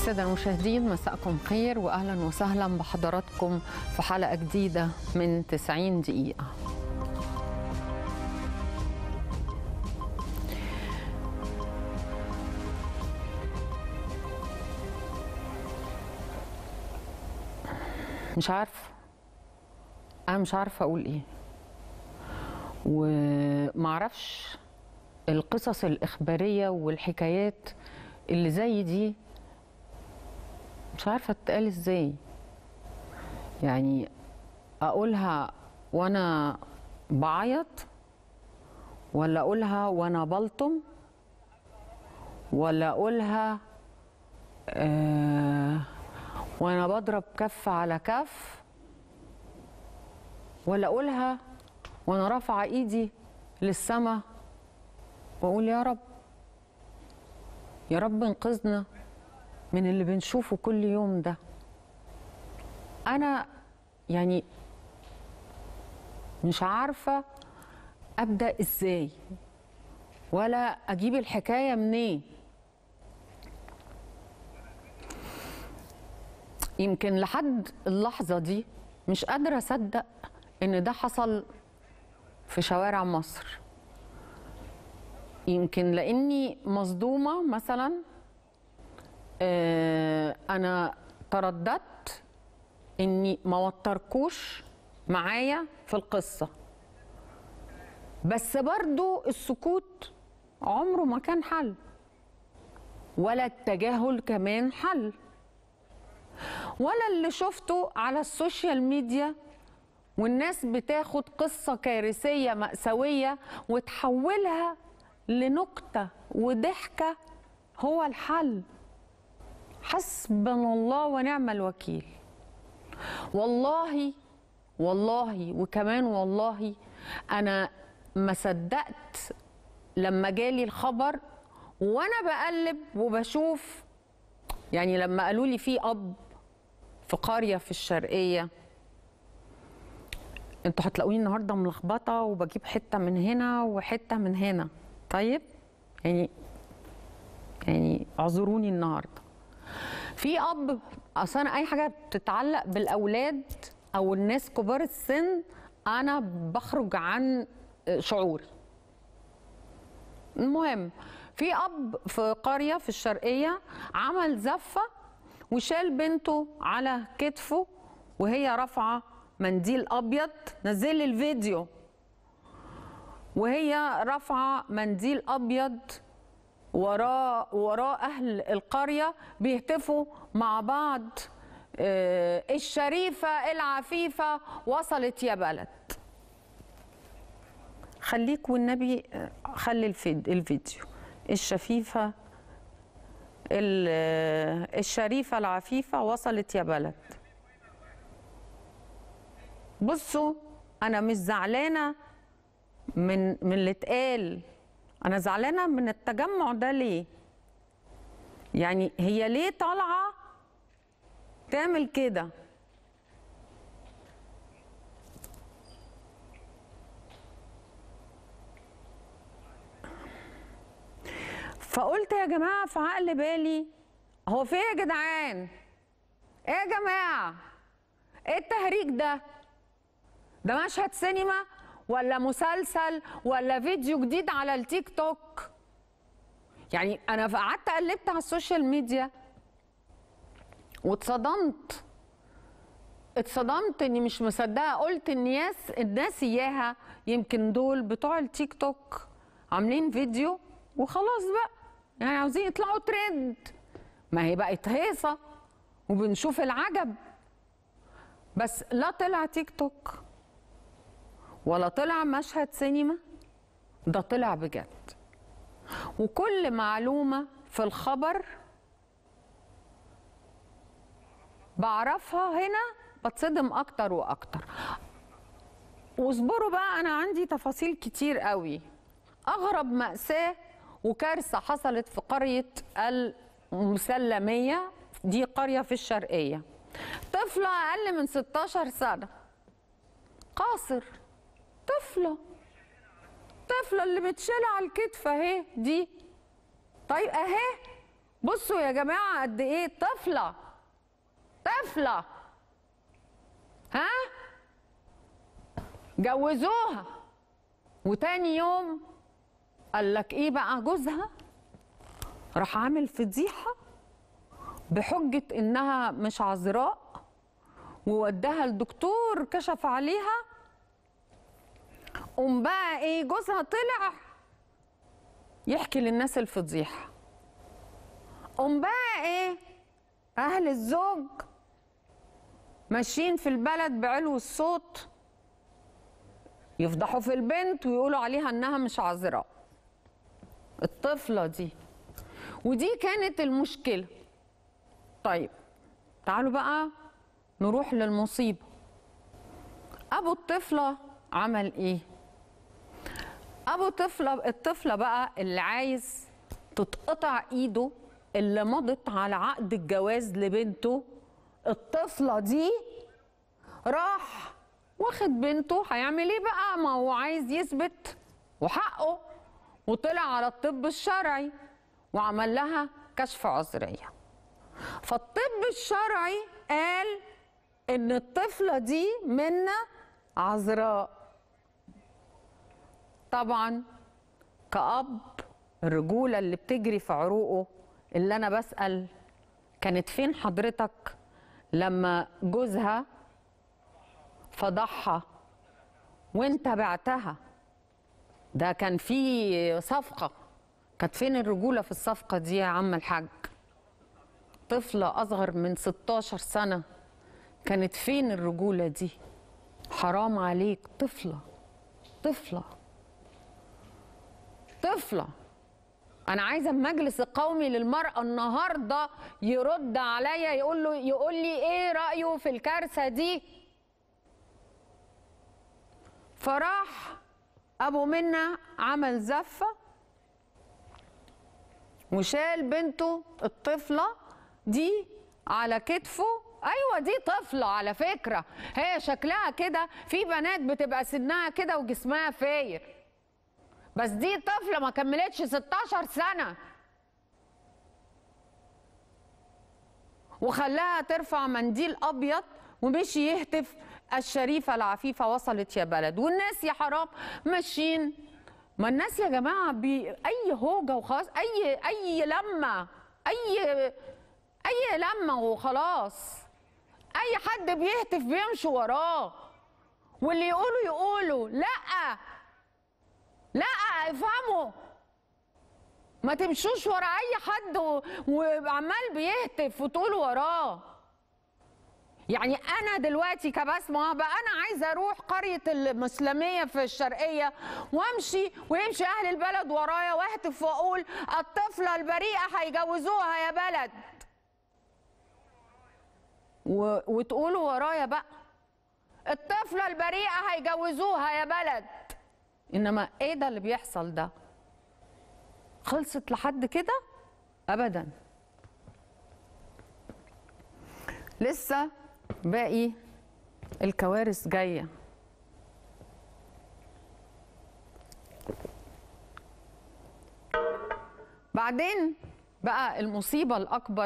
السادة المشاهدين مساءكم خير وأهلا وسهلا بحضراتكم في حلقة جديدة من 90 دقيقة مش عارفة أنا مش عارفة أقول إيه ومعرفش القصص الإخبارية والحكايات اللي زي دي مش عارفة تتقال ازاي يعني أقولها وأنا بعيط ولا أقولها وأنا بلطم ولا أقولها آه وأنا بضرب كف على كف ولا أقولها وأنا رافعة إيدي للسما وأقول يا رب يا رب انقذنا من اللي بنشوفه كل يوم ده انا يعني مش عارفه ابدا ازاي ولا اجيب الحكايه منين يمكن لحد اللحظه دي مش قادره اصدق ان ده حصل في شوارع مصر يمكن لاني مصدومه مثلا آه انا ترددت اني ما وتركوش معايا في القصه بس برضو السكوت عمره ما كان حل ولا التجاهل كمان حل ولا اللي شفته على السوشيال ميديا والناس بتاخد قصة كارثية مأساوية وتحولها لنكتة وضحكة هو الحل حسبنا الله ونعم الوكيل والله والله وكمان والله انا ما صدقت لما جالي الخبر وانا بقلب وبشوف يعني لما قالوا لي في اب في قريه في الشرقيه انتوا هتلاقوني النهارده ملخبطه وبجيب حته من هنا وحته من هنا طيب يعني يعني اعذروني النهارده في اب اصل انا اي حاجه بتتعلق بالاولاد او الناس كبار السن انا بخرج عن شعوري المهم في اب في قريه في الشرقيه عمل زفه وشال بنته على كتفه وهي رافعه منديل ابيض نزل لي الفيديو وهي رافعه منديل ابيض وراه وراه اهل القريه بيهتفوا مع بعض آه الشريفه العفيفه وصلت يا بلد خليك والنبي خلي الفيديو الشفيفه الشريفه العفيفه وصلت يا بلد بصوا انا مش زعلانه من من اللي اتقال انا زعلانه من التجمع ده ليه يعني هي ليه طالعه تعمل كده فقلت يا جماعه في عقل بالي هو في ايه يا جدعان ايه يا جماعه ايه التهريج ده ده مشهد سينما ولا مسلسل ولا فيديو جديد على التيك توك يعني انا قعدت قلبت على السوشيال ميديا واتصدمت اتصدمت اني مش مصدقه قلت الناس الناس اياها يمكن دول بتوع التيك توك عاملين فيديو وخلاص بقى يعني عاوزين يطلعوا ترند ما هي بقت هيصه وبنشوف العجب بس لا طلع تيك توك ولا طلع مشهد سينما ده طلع بجد وكل معلومة في الخبر بعرفها هنا بتصدم أكتر وأكتر واصبروا بقى أنا عندي تفاصيل كتير قوي أغرب مأساة وكارثة حصلت في قرية المسلمية دي قرية في الشرقية طفلة أقل من 16 سنة قاصر طفله طفله اللي متشاله على الكتف اهي دي طيب اهي بصوا يا جماعه قد ايه طفله طفله ها جوزوها وتاني يوم قال لك ايه بقى جوزها راح عامل فضيحه بحجه انها مش عذراء ووداها الدكتور كشف عليها قوم بقى ايه جوزها طلع يحكي للناس الفضيحه قوم بقى ايه اهل الزوج ماشيين في البلد بعلو الصوت يفضحوا في البنت ويقولوا عليها انها مش عذراء الطفله دي ودي كانت المشكله طيب تعالوا بقى نروح للمصيبه ابو الطفله عمل ايه ابو طفله الطفله بقى اللي عايز تتقطع ايده اللي مضت على عقد الجواز لبنته الطفله دي راح واخد بنته هيعمل ايه بقى ما هو عايز يثبت وحقه وطلع على الطب الشرعي وعمل لها كشف عذريه فالطب الشرعي قال ان الطفله دي منا عذراء طبعا كأب الرجولة اللي بتجري في عروقه اللي أنا بسأل كانت فين حضرتك لما جوزها فضحها وانت بعتها ده كان في صفقة كانت فين الرجولة في الصفقة دي يا عم الحاج طفلة أصغر من 16 سنة كانت فين الرجولة دي حرام عليك طفلة طفلة طفلة أنا عايزة المجلس القومي للمرأة النهاردة يرد عليا يقول له يقول لي إيه رأيه في الكارثة دي فراح أبو منى عمل زفة وشال بنته الطفلة دي على كتفه ايوه دي طفله على فكره هي شكلها كده في بنات بتبقى سنها كده وجسمها فاير بس دي طفله ما كملتش 16 سنه وخلاها ترفع منديل ابيض ومشي يهتف الشريفه العفيفه وصلت يا بلد والناس يا حرام ماشيين ما الناس يا جماعه بي اي هوجه وخلاص اي اي لمه اي اي لمه وخلاص اي حد بيهتف بيمشوا وراه واللي يقولوا يقولوا لا لا افهموا ما تمشوش ورا اي حد و- وعمال بيهتف وتقولوا وراه يعني انا دلوقتي كبسمه بقى انا عايزه اروح قريه المسلميه في الشرقيه وامشي ويمشي اهل البلد ورايا واهتف واقول الطفله البريئه هيجوزوها يا بلد و... وتقولوا ورايا بقى الطفله البريئه هيجوزوها يا بلد انما ايه ده اللي بيحصل ده خلصت لحد كده ابدا لسه باقي الكوارث جايه بعدين بقى المصيبه الاكبر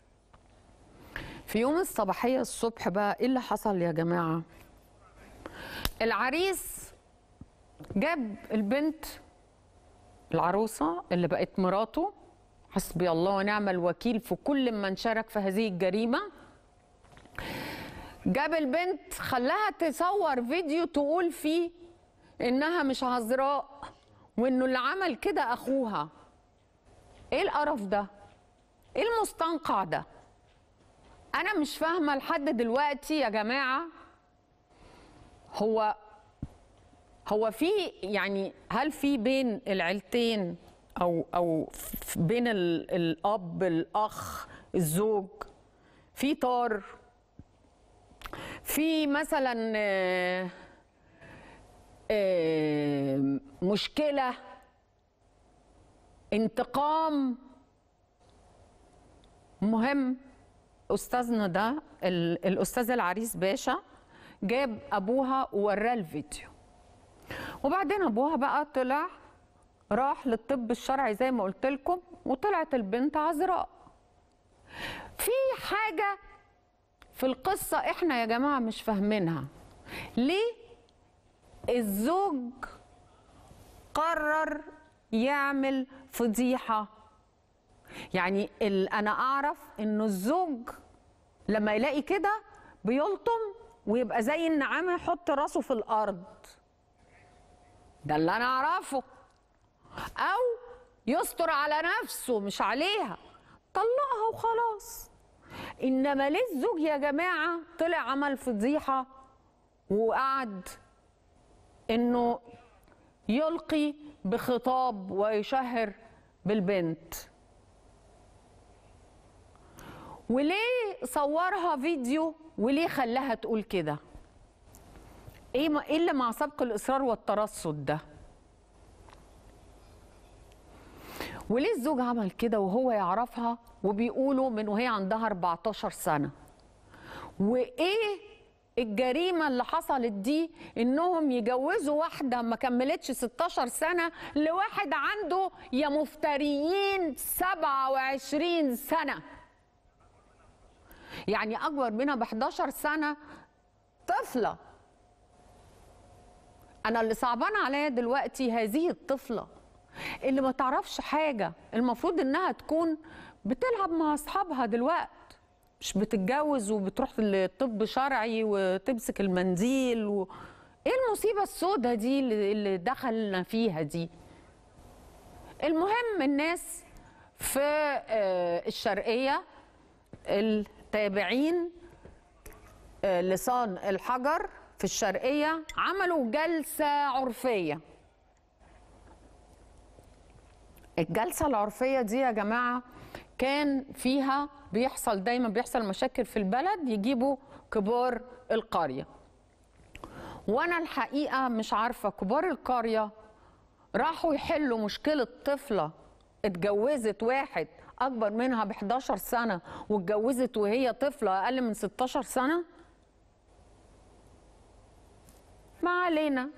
في يوم الصباحيه الصبح بقى ايه اللي حصل يا جماعه العريس جاب البنت العروسه اللي بقت مراته حسبي الله ونعم الوكيل في كل من شارك في هذه الجريمه جاب البنت خلاها تصور فيديو تقول فيه انها مش عذراء وانه اللي عمل كده اخوها ايه القرف ده ايه المستنقع ده انا مش فاهمه لحد دلوقتي يا جماعه هو هو في يعني هل في بين العيلتين او او ف- بين ال- الاب الاخ الزوج في طار في مثلا آه، آه، مشكله انتقام مهم استاذنا ده ال- الاستاذ العريس باشا جاب ابوها ووراه الفيديو وبعدين ابوها بقى طلع راح للطب الشرعي زي ما قلت لكم وطلعت البنت عذراء في حاجه في القصه احنا يا جماعه مش فاهمينها ليه الزوج قرر يعمل فضيحه يعني ال- انا اعرف انه الزوج لما يلاقي كده بيلطم ويبقى زي النعامه يحط راسه في الارض ده اللي انا اعرفه او يستر على نفسه مش عليها طلقها وخلاص انما ليه الزوج يا جماعه طلع عمل فضيحه وقعد انه يلقي بخطاب ويشهر بالبنت وليه صورها فيديو وليه خلاها تقول كده ايه ما- ايه اللي مع سبق الاصرار والترصد ده وليه الزوج عمل كده وهو يعرفها وبيقولوا من وهي عندها 14 سنه وايه الجريمه اللي حصلت دي انهم يجوزوا واحده ما كملتش 16 سنه لواحد عنده يا مفتريين 27 سنه يعني اكبر منها ب 11 سنه طفله انا اللي صعبان عليا دلوقتي هذه الطفله اللي ما تعرفش حاجه المفروض انها تكون بتلعب مع اصحابها دلوقتي مش بتتجوز وبتروح للطب شرعي وتمسك المنديل و... ايه المصيبه السوداء دي اللي اللي دخلنا فيها دي المهم الناس في آه، الشرقيه التابعين آه، لسان الحجر في الشرقيه عملوا جلسه عرفيه الجلسه العرفيه دي يا جماعه كان فيها بيحصل دايما بيحصل مشاكل في البلد يجيبوا كبار القريه وانا الحقيقه مش عارفه كبار القريه راحوا يحلوا مشكله طفله اتجوزت واحد اكبر منها ب 11 سنه واتجوزت وهي طفله اقل من 16 سنه ما علينا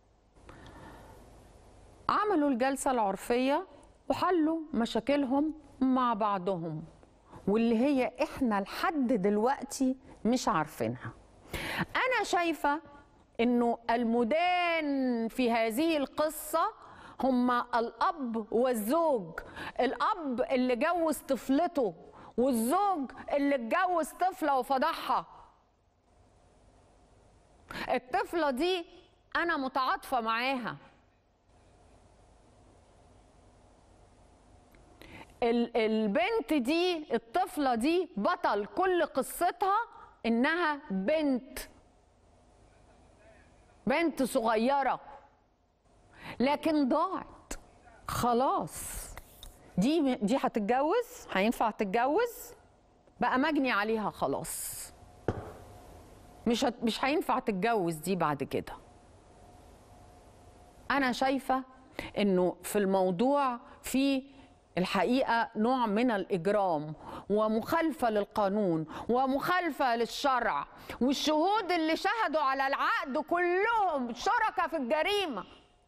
عملوا الجلسة العرفية وحلوا مشاكلهم مع بعضهم واللي هي احنا لحد دلوقتي مش عارفينها انا شايفة انه المدان في هذه القصة هما الاب والزوج الاب اللي جوز طفلته والزوج اللي اتجوز طفلة وفضحها الطفلة دي انا متعاطفة معاها ال- البنت دي الطفلة دي بطل كل قصتها إنها بنت بنت صغيرة لكن ضاعت خلاص دي دي هتتجوز هينفع تتجوز بقى مجني عليها خلاص مش هت- مش هينفع تتجوز دي بعد كده انا شايفه انه في الموضوع في الحقيقه نوع من الاجرام ومخالفه للقانون ومخالفه للشرع والشهود اللي شهدوا على العقد كلهم شركاء في الجريمه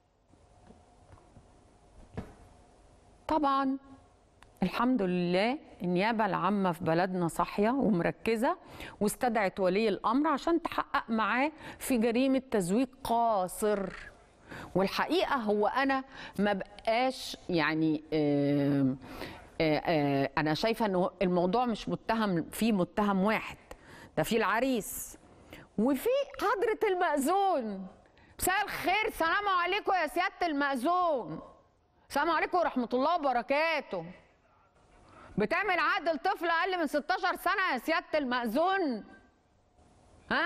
طبعا الحمد لله النيابة العامة في بلدنا صاحية ومركزة واستدعت ولي الأمر عشان تحقق معاه في جريمة تزويج قاصر والحقيقة هو أنا ما بقاش يعني آم، آه، آه، أنا شايفة أنه الموضوع مش متهم فيه متهم واحد ده في العريس وفي حضرة المأذون مساء الخير سلام عليكم يا سيادة المأذون السلام عليكم ورحمة الله وبركاته بتعمل عقد لطفل أقل من 16 سنة يا سيادة المأذون ها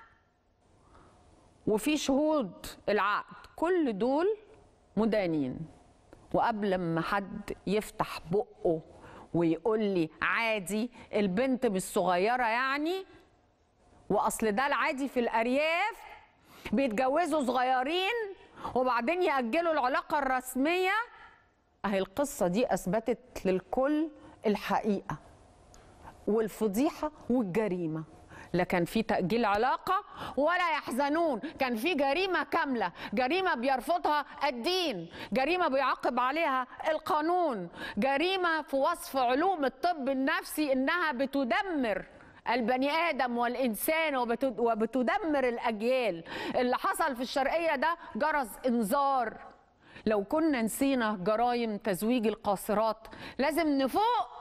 وفي شهود العقد كل دول مدانين وقبل ما حد يفتح بقه ويقول لي عادي البنت مش صغيرة يعني واصل ده العادي في الارياف بيتجوزوا صغيرين وبعدين ياجلوا العلاقه الرسميه اهي القصه دي اثبتت للكل الحقيقه والفضيحه والجريمه لا كان في تأجيل علاقة ولا يحزنون كان في جريمة كاملة جريمة بيرفضها الدين جريمة بيعاقب عليها القانون جريمة في وصف علوم الطب النفسي إنها بتدمر البني ادم والانسان وبت- وبتدمر الاجيال اللي حصل في الشرقيه ده جرس انذار لو كنا نسينا جرائم تزويج القاصرات لازم نفوق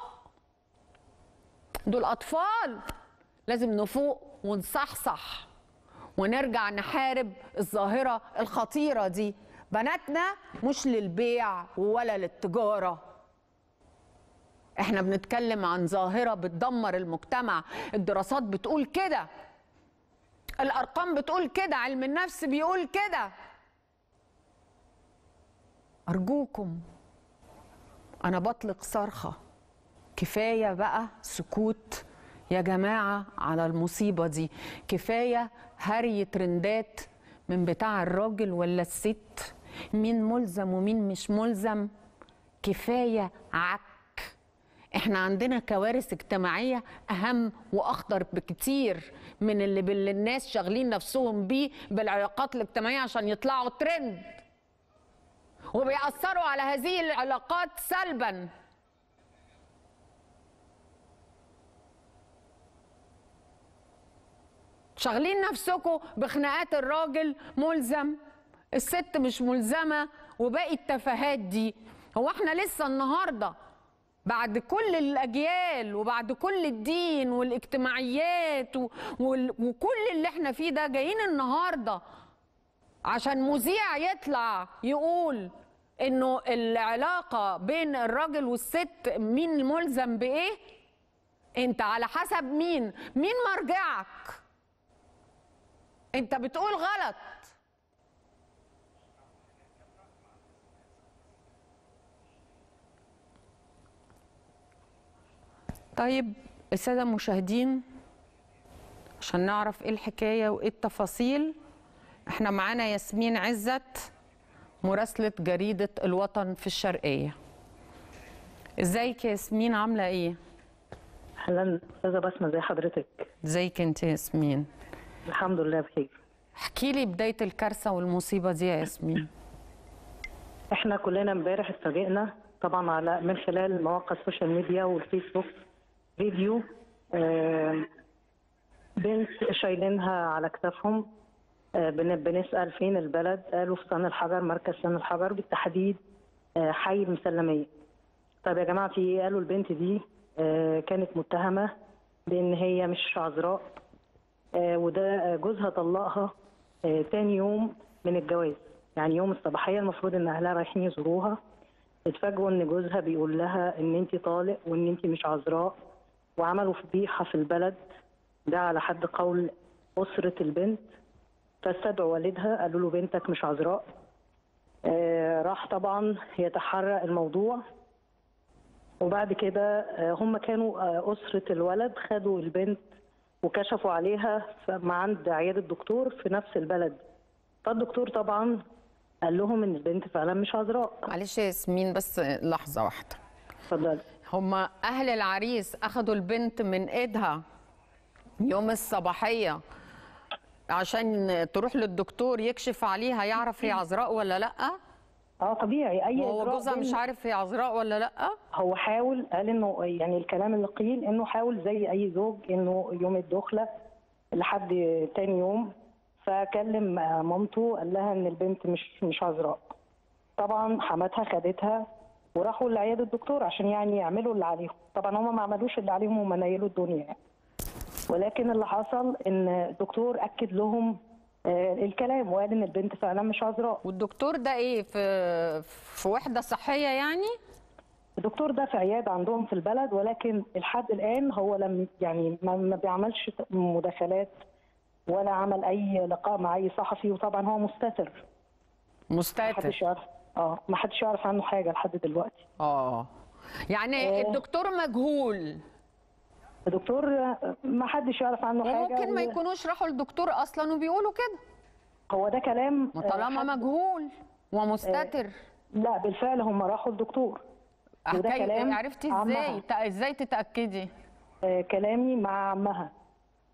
دول اطفال لازم نفوق ونصحصح ونرجع نحارب الظاهره الخطيره دي بناتنا مش للبيع ولا للتجاره احنا بنتكلم عن ظاهره بتدمر المجتمع الدراسات بتقول كده الارقام بتقول كده علم النفس بيقول كده ارجوكم انا بطلق صرخه كفايه بقى سكوت يا جماعه على المصيبه دي كفايه هري ترندات من بتاع الراجل ولا الست مين ملزم ومين مش ملزم كفايه عك احنا عندنا كوارث اجتماعيه اهم واخطر بكتير من اللي باللي الناس شاغلين نفسهم بيه بالعلاقات الاجتماعيه عشان يطلعوا ترند وبيأثروا على هذه العلاقات سلبا شاغلين نفسكم بخناقات الراجل ملزم الست مش ملزمه وباقي التفاهات دي هو احنا لسه النهارده بعد كل الاجيال وبعد كل الدين والاجتماعيات و- وال- وكل اللي احنا فيه ده جايين النهارده عشان مذيع يطلع يقول انه العلاقه بين الراجل والست مين ملزم بايه انت على حسب مين مين مرجعك انت بتقول غلط طيب الساده المشاهدين عشان نعرف ايه الحكايه وايه التفاصيل احنا معانا ياسمين عزت مراسله جريده الوطن في الشرقيه ازيك يا ياسمين عامله ايه اهلا استاذه بسمه زي حضرتك ازيك انت يا ياسمين الحمد لله بخير احكي لي بدايه الكارثه والمصيبه دي يا ياسمين احنا كلنا امبارح اتفاجئنا طبعا على من خلال مواقع السوشيال ميديا والفيسبوك فيديو آه، بنت شايلينها على كتافهم آه، بن- بنسال فين البلد قالوا في سن الحجر مركز سن الحجر بالتحديد آه، حي المسلميه طيب يا جماعه في ايه قالوا البنت دي آه، كانت متهمه بان هي مش عذراء آه، وده آه، جوزها طلقها آه، تاني يوم من الجواز يعني يوم الصباحيه المفروض ان اهلها رايحين يزوروها اتفاجئوا ان جوزها بيقول لها ان انت طالق وان انت مش عذراء وعملوا فضيحه في البلد ده على حد قول اسره البنت فاستدعوا والدها قالوا له بنتك مش عذراء آه، راح طبعا يتحرى الموضوع وبعد كده آه، هم كانوا آه، أسرة الولد خدوا البنت وكشفوا عليها ف- مع عند عيادة الدكتور في نفس البلد فالدكتور طبعا قال لهم ان البنت فعلا مش عذراء معلش يا ياسمين بس لحظه واحده اتفضل هما اهل العريس اخدوا البنت من ايدها يوم الصباحيه عشان تروح للدكتور يكشف عليها يعرف هي عذراء ولا لا اه طبيعي اي وهو إجراء جوزها مش بين- عارف هي عذراء ولا لا هو حاول قال انه يعني الكلام اللي قيل انه حاول زي اي زوج انه يوم الدخله لحد تاني يوم فكلم آه، مامته قال لها ان البنت مش مش عذراء طبعا حماتها خدتها وراحوا لعياده الدكتور عشان يعني يعملوا اللي عليهم طبعا هم ما عملوش اللي عليهم هم نيلوا الدنيا يعني. ولكن اللي حصل ان الدكتور اكد لهم آه، الكلام وقال ان البنت فعلا مش عذراء والدكتور ده ايه في في وحده صحيه يعني الدكتور ده في عياده عندهم في البلد ولكن لحد الان هو لم يعني ما ما بيعملش مداخلات ولا عمل اي لقاء مع اي صحفي وطبعا هو مستتر ما مستتر حدش يعرف اه ما حدش يعرف عنه حاجه لحد دلوقتي اه يعني آه. الدكتور مجهول الدكتور آه، ما حدش يعرف عنه حاجه وممكن ما و- يكونوش راحوا للدكتور اصلا وبيقولوا كده هو ده كلام ما آه، طالما حد- مجهول ومستتر لا بالفعل هم راحوا الدكتور وده حكاية كلام عرفتي عمها. ازاي تا- ازاي تتاكدي آه، كلامي مع عمها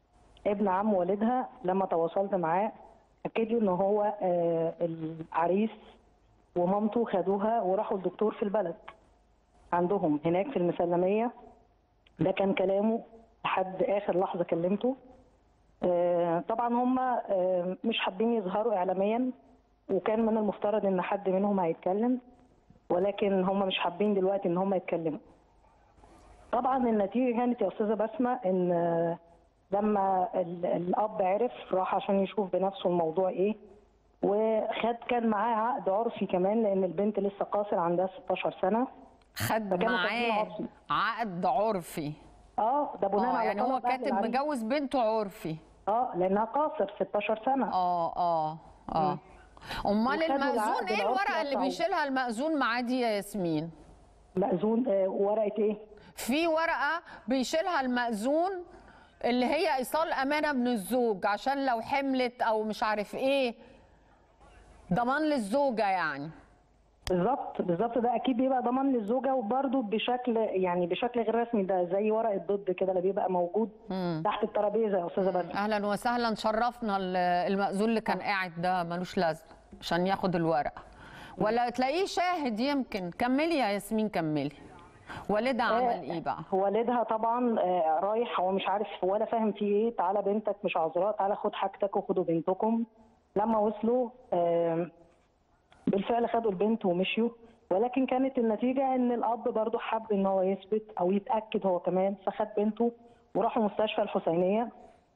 ابن عم والدها لما تواصلت معاه اكد لي ان هو آه، العريس ومامته خدوها وراحوا الدكتور في البلد عندهم هناك في المسلميه ده كان كلامه لحد اخر لحظه كلمته آه، طبعا هم آه، مش حابين يظهروا اعلاميا وكان من المفترض ان حد منهم هيتكلم ولكن هم مش حابين دلوقتي ان هم يتكلموا طبعا النتيجه كانت يا استاذه بسمه ان آه، لما ال- الاب عرف راح عشان يشوف بنفسه الموضوع ايه وخد كان معاه عقد عرفي كمان لان البنت لسه قاصر عندها 16 سنه خد فكانوا كاتبين معاه عرفي. عقد عرفي اه ده بناء اه على يعني هو طلب أهل كاتب العريس. مجوز بنته عرفي اه لانها قاصر 16 سنه اه اه اه امال وخدوا المأذون العقد ايه العرفي الورقه اللي قطعوه. بيشيلها المأذون معاه دي يا ياسمين مأذون آه ورقه ايه؟ في ورقه بيشيلها المأذون اللي هي ايصال امانه من الزوج عشان لو حملت او مش عارف ايه ضمان للزوجه يعني بالظبط بالظبط ده اكيد بيبقى ضمان للزوجه وبرده بشكل يعني بشكل غير رسمي ده زي ورقه ضد كده اللي بيبقى موجود تحت الترابيزه يا استاذه بدر اهلا وسهلا شرفنا ال- المأذون اللي كان قاعد ده ملوش لازمه عشان ياخد الورقه ولا تلاقيه شاهد يمكن كملي يا ياسمين كملي والدها عمل ايه بقى والدها طبعا آه، رايح هو مش عارف ولا فاهم في ايه تعالى بنتك مش عذراء تعالى خد حاجتك وخدوا بنتكم لما وصلوا آه، بالفعل خدوا البنت ومشيوا ولكن كانت النتيجة ان الاب برضه حب ان هو يثبت او يتأكد هو كمان فخد بنته وراحوا مستشفى الحسينية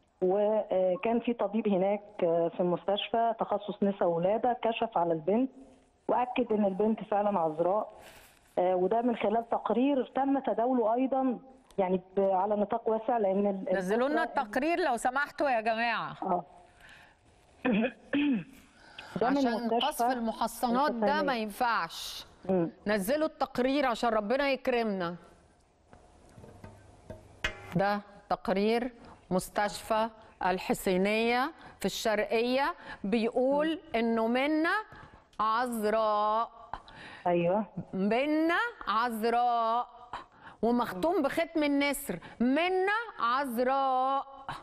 وكان في طبيب هناك آه، في المستشفى تخصص نساء وولادة كشف على البنت واكد ان البنت فعلا عذراء آه، وده من خلال تقرير تم تداوله ايضا يعني ب- على نطاق واسع لان ال- نزلوا لنا الأسرة- التقرير لو سمحتوا يا جماعه اه ده من عشان مستشفى قصف المحصنات ده الحسينية. ما ينفعش مم. نزلوا التقرير عشان ربنا يكرمنا ده تقرير مستشفى الحسينية في الشرقية بيقول انه منا عذراء ايوه منا عذراء ومختوم بختم النسر منا عذراء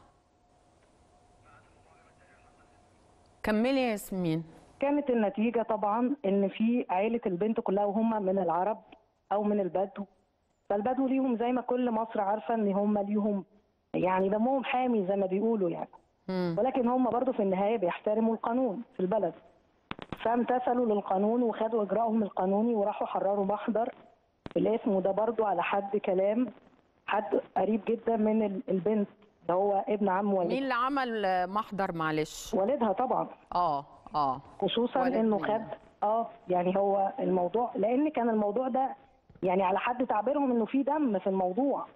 كملي يا ياسمين كانت النتيجه طبعا ان في عائله البنت كلها وهم من العرب او من البدو فالبدو ليهم زي ما كل مصر عارفه ان هم ليهم يعني دمهم حامي زي ما بيقولوا يعني مم. ولكن هم برضو في النهايه بيحترموا القانون في البلد فامتثلوا للقانون وخدوا اجراءهم القانوني وراحوا حرروا محضر الاسم وده برضو على حد كلام حد قريب جدا من ال- البنت اللي هو ابن عم مين والدها اللي عمل آه، محضر معلش والدها طبعا اه اه خصوصا والد انه مين؟ خد اه يعني هو الموضوع لان كان الموضوع ده يعني على حد تعبيرهم انه في دم في الموضوع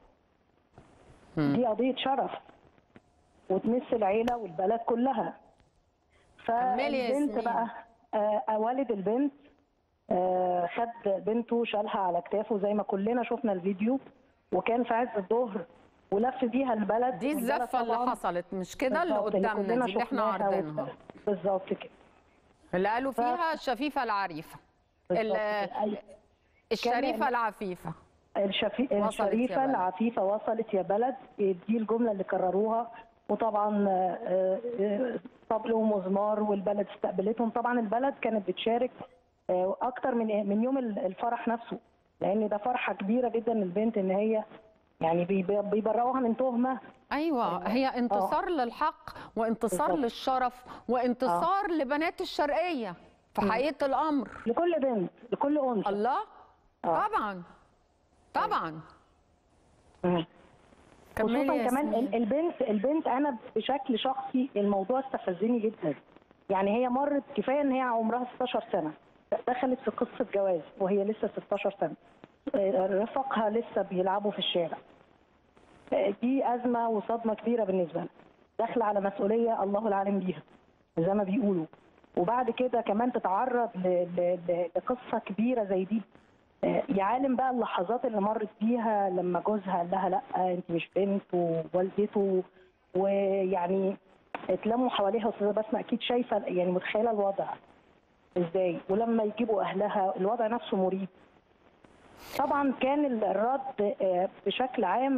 مم. دي قضيه شرف وتمس العيله والبلد كلها كملي يا فالبنت ياسمين. بقى آه والد البنت آه خد بنته شالها على كتافه زي ما كلنا شفنا الفيديو وكان في عز الظهر ولف بيها البلد دي والبلد الزفه اللي طبعاً حصلت مش كده اللي بالظبط قدامنا كلنا دي اللي احنا شفناها عارضينها وت- بالظبط كده اللي قالوا فيها الشفيفه العريفه ال- بالظبط. أي- الشريفه العفيفه الشفي... وصلت يا الشريفة بلد. العفيفة وصلت يا بلد دي الجملة اللي كرروها وطبعا آه، آه، طبل ومزمار والبلد استقبلتهم طبعا البلد كانت بتشارك آه، اكتر من من يوم الفرح نفسه لان ده فرحة كبيرة جدا للبنت ان هي يعني بيب- بيبرئوها من تهمة ايوه هي انتصار للحق وانتصار بالظبط. للشرف وانتصار لبنات الشرقيه في حقيقه الامر لكل بنت لكل انثى الله آه. طبعا طبعا مم. كملي خصوصا يا كمان ياسمين. ال- البنت البنت انا بشكل شخصي الموضوع استفزني جدا يعني هي مرت كفايه ان هي عمرها 16 سنه دخلت في قصه جواز وهي لسه 16 سنه آه، رفقها لسه بيلعبوا في الشارع آه، دي ازمه وصدمه كبيره بالنسبه لها داخله على مسؤوليه الله العالم بيها زي ما بيقولوا وبعد كده كمان تتعرض ل- ل- ل- لقصه كبيره زي دي آه، يعلم بقى اللحظات اللي مرت بيها لما جوزها قال لها لا انت مش بنت ووالدته ويعني اتلموا حواليها استاذه بسمه اكيد شايفه يعني متخيله الوضع ازاي ولما يجيبوا اهلها الوضع نفسه مريب طبعا كان الرد آه، بشكل عام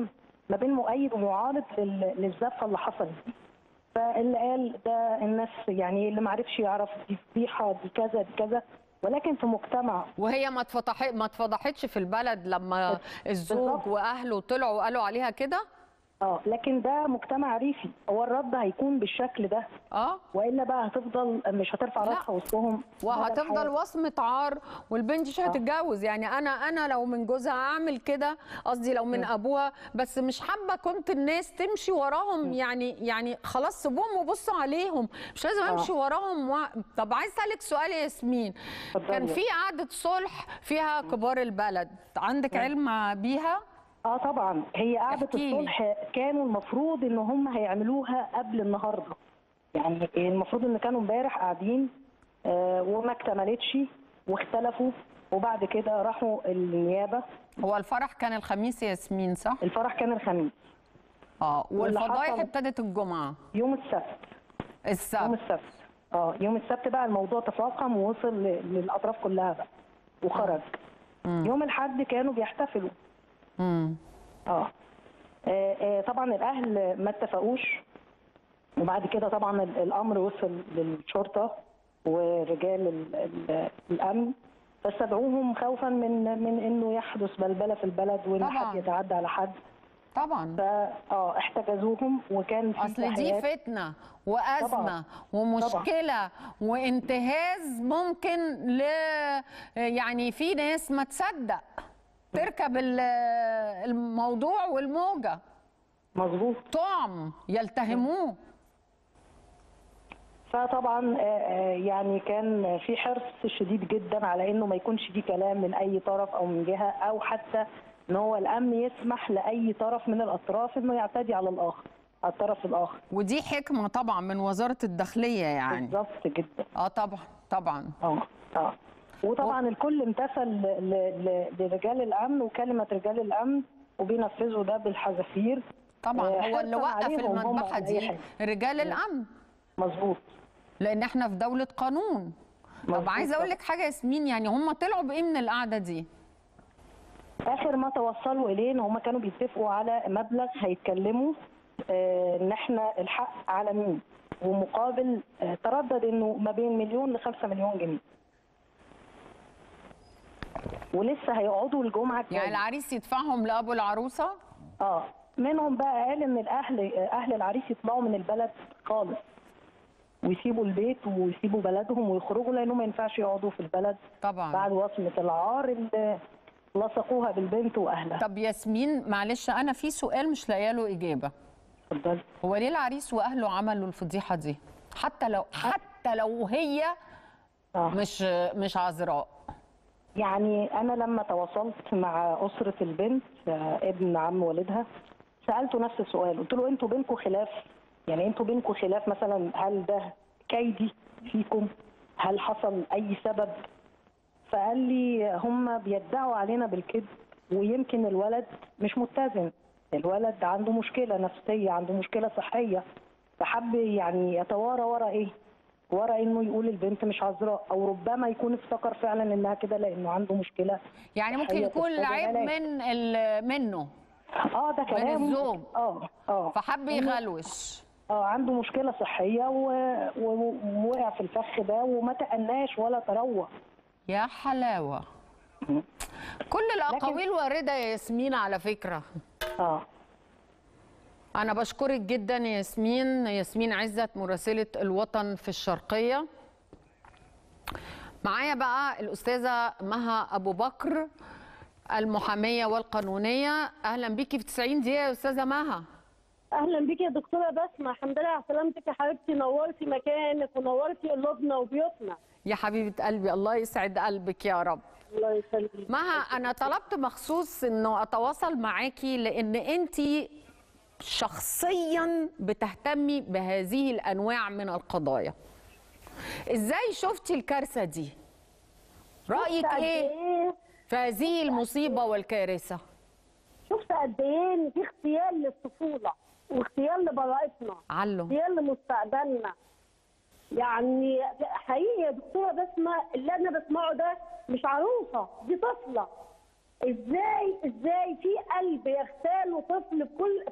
ما بين مؤيد ومعارض لل- للزفه اللي حصلت دي فاللي قال ده الناس يعني اللي ما عرفش يعرف دي فضيحه دي كذا دي كذا ولكن في مجتمع وهي ما اتفضح ما اتفضحتش في البلد لما الزوج بالظبط. واهله طلعوا وقالوا عليها كده اه لكن ده مجتمع ريفي هو الرد هيكون بالشكل ده اه والا بقى هتفضل مش هترفع لا. راسها وسطهم مدى وهتفضل الحياة. وصمة عار والبنت مش هتتجوز يعني انا انا لو من جوزها اعمل كده قصدي لو من ابوها بس مش حابه كنت الناس تمشي وراهم يعني يعني خلاص سيبوهم وبصوا عليهم مش لازم آه. امشي وراهم و... طب عايز اسالك سؤال يا ياسمين اتفضلي. كان في قعده صلح فيها كبار البلد عندك علم بيها اه طبعا هي قعده احكيلي. الصلح كانوا المفروض ان هم هيعملوها قبل النهارده يعني المفروض ان كانوا امبارح قاعدين آه وما اكتملتش واختلفوا وبعد كده راحوا النيابه هو الفرح كان الخميس يا ياسمين صح الفرح كان الخميس اه واللي والفضايح حصل- ابتدت الجمعه يوم السبت يوم السبت السبت اه يوم السبت بقى الموضوع تفاقم ووصل ل- للاطراف كلها بقى وخرج يوم الاحد كانوا بيحتفلوا مم. اه آه، آه، طبعا الاهل ما اتفقوش وبعد كده طبعا ال- الامر وصل للشرطه ورجال ال- ال- الامن فاستدعوهم خوفا من من انه يحدث بلبله في البلد وان طبعاً. حد يتعدى على حد طبعا فا اه احتجزوهم وكان في اصل دي تحيات فتنه وازمه طبعاً. ومشكله وانتهاز ممكن ل يعني في ناس ما تصدق تركب ال- الموضوع والموجه مظبوط طعم يلتهموه فطبعا آه، آه، يعني كان في حرص شديد جدا على انه ما يكونش في كلام من اي طرف او من جهه او حتى ان هو الامن يسمح لاي طرف من الاطراف انه يعتدي على الاخر على الطرف الاخر ودي حكمه طبعا من وزاره الداخليه يعني بالظبط جدا اه طبعا طبعا اه اه وطبعا الكل امتثل ل- ل- لرجال الامن وكلمه رجال الامن وبينفذوا ده بالحذافير طبعا آه، هو اللي حرصاً وقف عليهم هم المذبحه على أي دي حاجة. رجال الامن مظبوط لان احنا في دوله قانون طب مظبوط عايزه اقول لك حاجه يا ياسمين يعني هم طلعوا بايه من القعده دي اخر ما توصلوا اليه ان هم كانوا بيتفقوا على مبلغ هيتكلموا آه، ان احنا الحق على مين ومقابل آه، تردد انه ما بين مليون لخمسة مليون جنيه ولسه هيقعدوا الجمعه يعني الجايه العريس يدفعهم لابو العروسه اه منهم بقى قال ان الاهل اهل العريس يطلعوا من البلد خالص ويسيبوا البيت ويسيبوا بلدهم ويخرجوا لانه ما ينفعش يقعدوا في البلد طبعا بعد وصمه العار اللي لصقوها بالبنت واهلها طب ياسمين معلش انا في سؤال مش لاقيه له اجابه اتفضلي هو ليه العريس واهله عملوا الفضيحه دي حتى لو حتى لو هي اه مش مش عذراء يعني انا لما تواصلت مع اسره البنت آه، ابن عم والدها سالته نفس السؤال قلت له انتوا بينكم خلاف يعني انتوا بينكم خلاف مثلا هل ده كيدي فيكم هل حصل اي سبب فقال لي هم بيدعوا علينا بالكذب ويمكن الولد مش متزن الولد عنده مشكله نفسيه عنده مشكله صحيه فحب يعني يتوارى ورا ايه ورا انه يقول البنت مش عذراء او ربما يكون افتكر فعلا انها كده لانه عنده مشكله يعني ممكن صحية يكون تحتاج العيب علاج. من ال- منه اه ده كلام الزوج. اه اه فحب يغلوش اه عنده مشكله صحيه و- و- ووقع في الفخ ده وما تأناش ولا تروى يا حلاوه كل الاقاويل وارده يا ياسمين على فكره اه أنا بشكرك جدا يا ياسمين ياسمين عزت مراسلة الوطن في الشرقية معايا بقى الأستاذة مها أبو بكر المحامية والقانونية أهلا بيكي في 90 دقيقة يا أستاذة مها اهلا بيكي يا دكتوره بسمه الحمد لله على سلامتك يا حبيبتي نورتي مكانك ونورتي قلوبنا وبيوتنا يا حبيبة قلبي الله يسعد قلبك يا رب الله يسلمك مها أنا طلبت مخصوص إنه أتواصل معاكي لأن أنت شخصيا بتهتمي بهذه الأنواع من القضايا إزاي شفتي الكارثة دي؟ رأيك قد إيه ايه في هذه المصيبة والكارثة؟ شفت قد ايه ان في اغتيال للطفوله واغتيال لبراءتنا علو اغتيال لمستقبلنا يعني حقيقي يا دكتوره بسمه اللي انا بسمعه ده مش عروسه دي طفله ازاي ازاي في قلب يغتال طفل بكل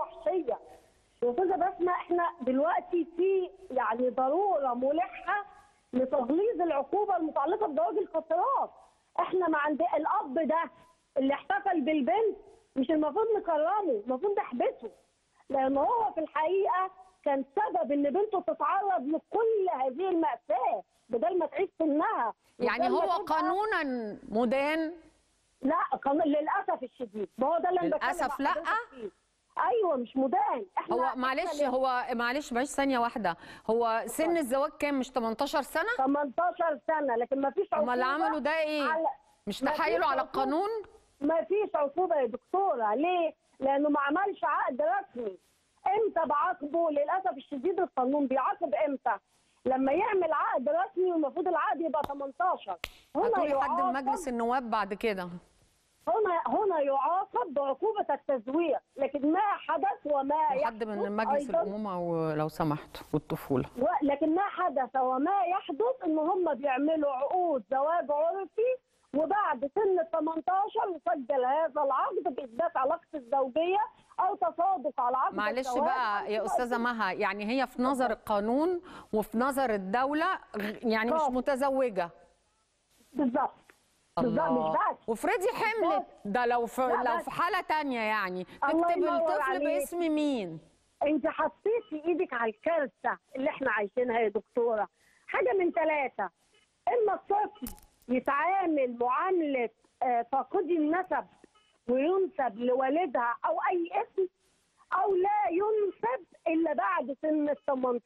وحشيه يا استاذه بسمه احنا دلوقتي في يعني ضروره ملحه لتغليظ العقوبه المتعلقه بزواج القاصرات احنا ما عند الاب ده اللي احتفل بالبنت مش المفروض نكرمه المفروض نحبسه لان هو في الحقيقه كان سبب ان بنته تتعرض لكل هذه الماساه بدل ما تعيش سنها يعني بدل ما هو تبقى- قانونا مدان لا قانون للاسف الشديد ما هو ده اللي انا بتكلم للأسف مع لأ؟ حضرتك فيه. ايوه مش مدان احنا هو إحنا معلش اللي- هو معلش معلش ثانيه واحده هو سن الزواج كام مش 18 سنه 18 سنه لكن ما فيش هما اللي عملوا ده ايه مش ما تحايلوا فيش على عقوبة. القانون ما فيش عقوبه يا دكتوره ليه؟ لانه ما عملش عقد رسمي امتى بعاقبه؟ للاسف الشديد القانون بيعاقب امتى؟ لما يعمل عقد رسمي والمفروض العقد يبقى 18 هنا هتقولي حد من يعاقب مجلس النواب بعد كده هنا هنا يعاقب بعقوبه التزوير لكن ما حدث وما حد من يحدث مجلس أيضاً الامومه و- لو سمحت والطفوله و- لكن ما حدث وما يحدث ان هم بيعملوا عقود زواج عرفي وبعد سن ال 18 يسجل هذا العقد باثبات علاقه الزوجيه او تصادق على عقد معلش الزواج بقى يا أو استاذه مها يعني هي في نظر القانون وفي نظر الدوله غ- يعني مش طب. متزوجه بالظبط بالظبط مش الله بس وافرضي حملت ده لو في لا لو بس. في حاله تانية يعني الله تكتب ينور الطفل عليك. باسم مين انت حطيتي ايدك على الكارثه اللي احنا عايشينها يا دكتوره حاجه من ثلاثه اما الطفل يتعامل معامله آه، فاقدي النسب وينسب لوالدها او اي اسم او لا ينسب الا بعد سن ال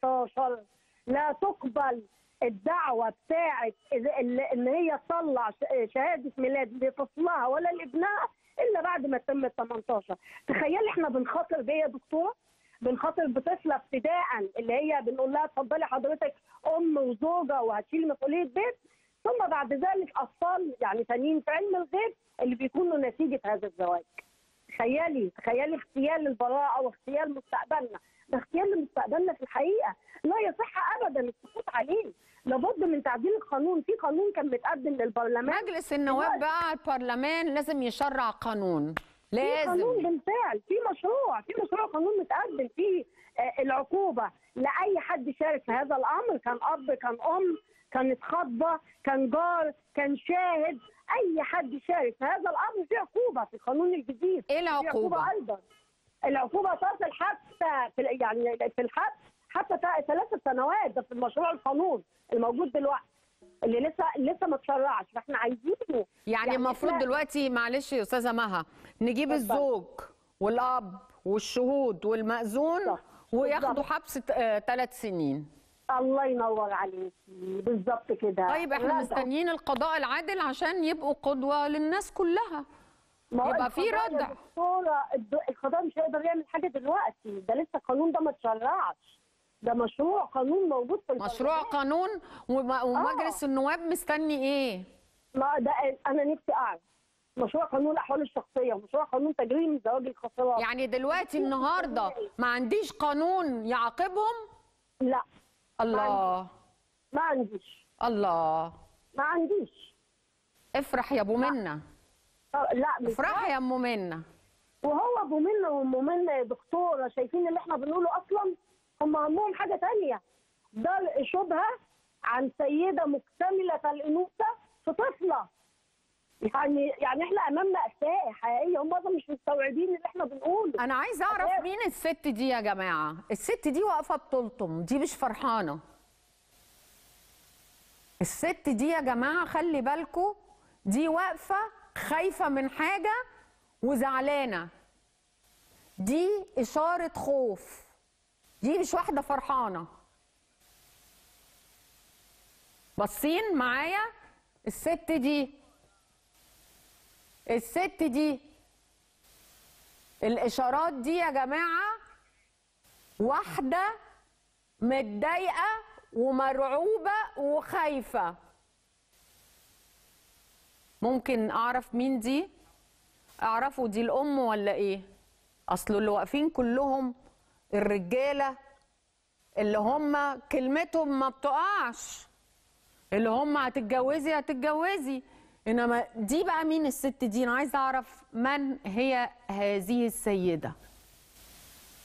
18 لا تقبل الدعوه بتاعه إذا- ال- ان هي تطلع ش- شهاده ميلاد لطفلها ولا لابنها الا بعد ما تتم ال 18 تخيلي احنا بنخاطر بيه يا دكتوره بنخاطر بطفله ابتداء اللي هي بنقول لها اتفضلي حضرتك ام وزوجه وهتشيلي مسؤوليه بيت ثم بعد ذلك اطفال يعني تانيين في علم الغيب اللي بيكونوا نتيجه هذا الزواج تخيلي تخيلي اغتيال للبراءه واغتيال مستقبلنا ده اغتيال لمستقبلنا في الحقيقه لا يصح ابدا السكوت عليه لابد من تعديل القانون في قانون كان متقدم للبرلمان مجلس النواب دلوقتي بقى البرلمان لازم يشرع قانون في قانون لازم بالفعل في مشروع في مشروع قانون متقدم فيه آه، العقوبه لاي حد شارك في هذا الامر كان اب كان ام كانت خطبه كان جار كان شاهد اي حد شارك في هذا الامر في عقوبه في القانون الجديد ايه في عقوبه العقوبه ايضا العقوبه تصل حتى في ال- يعني في الحبس حتى تا- ثلاث سنوات ده في المشروع القانون الموجود دلوقتي اللي لسه لسه ما اتشرعش فاحنا عايزينه يعني المفروض إحنا- دلوقتي معلش يا استاذه مها نجيب اتفضل. الزوج والاب والشهود والمأذون بالظبط. وياخدوا بالظبط. حبس ثلاث سنين الله ينور عليكي بالظبط كده طيب احنا ردع. مستنيين القضاء العادل عشان يبقوا قدوه للناس كلها ما هو يبقى في القضاء يا ردع. دكتورة، الد- القضاء مش هيقدر يعمل حاجه دلوقتي ده لسه القانون ده ما اتشرعش ده مشروع قانون موجود في مشروع البرلمان. قانون وم- ومجلس النواب مستني ايه ما ده انا نفسي اعرف مشروع قانون الاحوال الشخصيه ومشروع قانون تجريم زواج الخسارات يعني دلوقتي النهارده ما عنديش قانون يعاقبهم لا الله ما عنديش الله ما عنديش افرح يا ابو منى آه، لا مش افرح يا ام منى وهو ابو منى وام منى يا دكتوره شايفين اللي احنا بنقوله اصلا هم همهم حاجه تانية درء شبهه عن سيده مكتمله الانوثه في طفله يعني يعني احنا امام ماساه حقيقيه هم اصلا مش مستوعبين اللي احنا بنقوله انا عايزه اعرف مين الست دي يا جماعه الست دي واقفه بتلطم دي مش فرحانه الست دي يا جماعه خلي بالكم دي واقفه خايفه من حاجه وزعلانه دي اشاره خوف دي مش واحده فرحانه باصين معايا الست دي الست دي الاشارات دي يا جماعه واحده متضايقه ومرعوبه وخايفه ممكن اعرف مين دي اعرفوا دي الام ولا ايه اصل اللي واقفين كلهم الرجاله اللي هم كلمتهم ما بتقعش اللي هم هتتجوزي هتتجوزي انما دي بقى مين الست دي انا عايزه اعرف من هي هذه السيده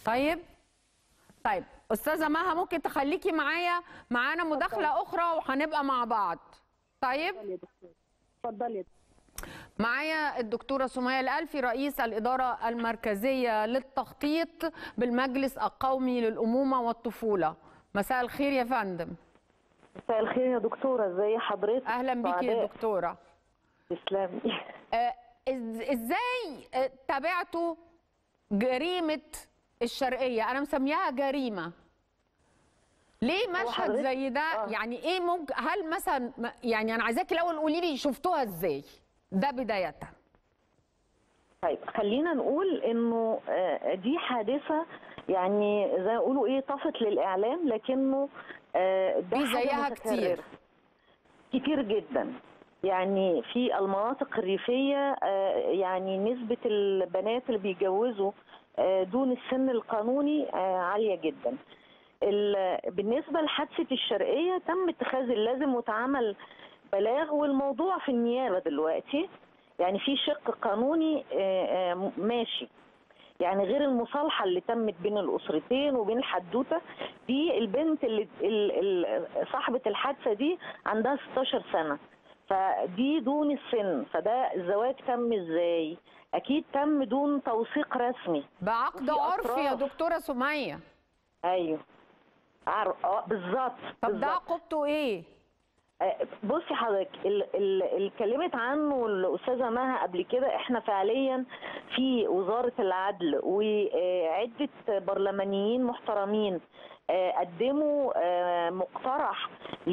طيب طيب استاذه مها ممكن تخليكي معايا معانا مداخله اخرى وهنبقى مع بعض طيب اتفضلي يا دكتور اتفضلي يا دكتور. معايا الدكتورة سمية الألفي رئيس الإدارة المركزية للتخطيط بالمجلس القومي للأمومة والطفولة مساء الخير يا فندم مساء الخير يا دكتورة ازي حضرتك أهلا بيكي يا سعداء. دكتورة تسلمي آه، إز- إزاي آه، تابعتوا جريمة الشرقية أنا مسمياها جريمة ليه مشهد حضرتك- زي ده آه. يعني ايه ممكن هل مثلا يعني انا عايزاكي الاول قولي لي شفتوها ازاي ده بدايه طيب خلينا نقول انه آه، دي حادثة يعني زي ما يقولوا ايه طفت للاعلام لكنه آه، ده في حاجة زيها متكررة. كتير. كتير جدا يعني في المناطق الريفية آه، يعني نسبة البنات اللي بيتجوزوا آه، دون السن القانوني آه، عالية جدا ال- بالنسبة لحادثة الشرقية تم اتخاذ اللازم واتعمل بلاغ والموضوع في النيابة دلوقتي يعني في شق قانوني آه، آه، ماشي يعني غير المصالحة اللي تمت بين الأسرتين وبين الحدوتة دي البنت اللي ال- ال- صاحبة الحادثة دي عندها 16 سنة فدي دون السن فده الزواج تم ازاي؟ أكيد تم دون توثيق رسمي بعقد وفي عرفي يا أطراف. دكتوره سميه ايوه عر... اه بالظبط طب ده بالظبط. عقوبته ايه آه، بصي حضرتك ال- ال- اللي اتكلمت عنه الاستاذه مها قبل كده احنا فعليا في وزاره العدل وعده برلمانيين محترمين آه، قدموا آه، مقترح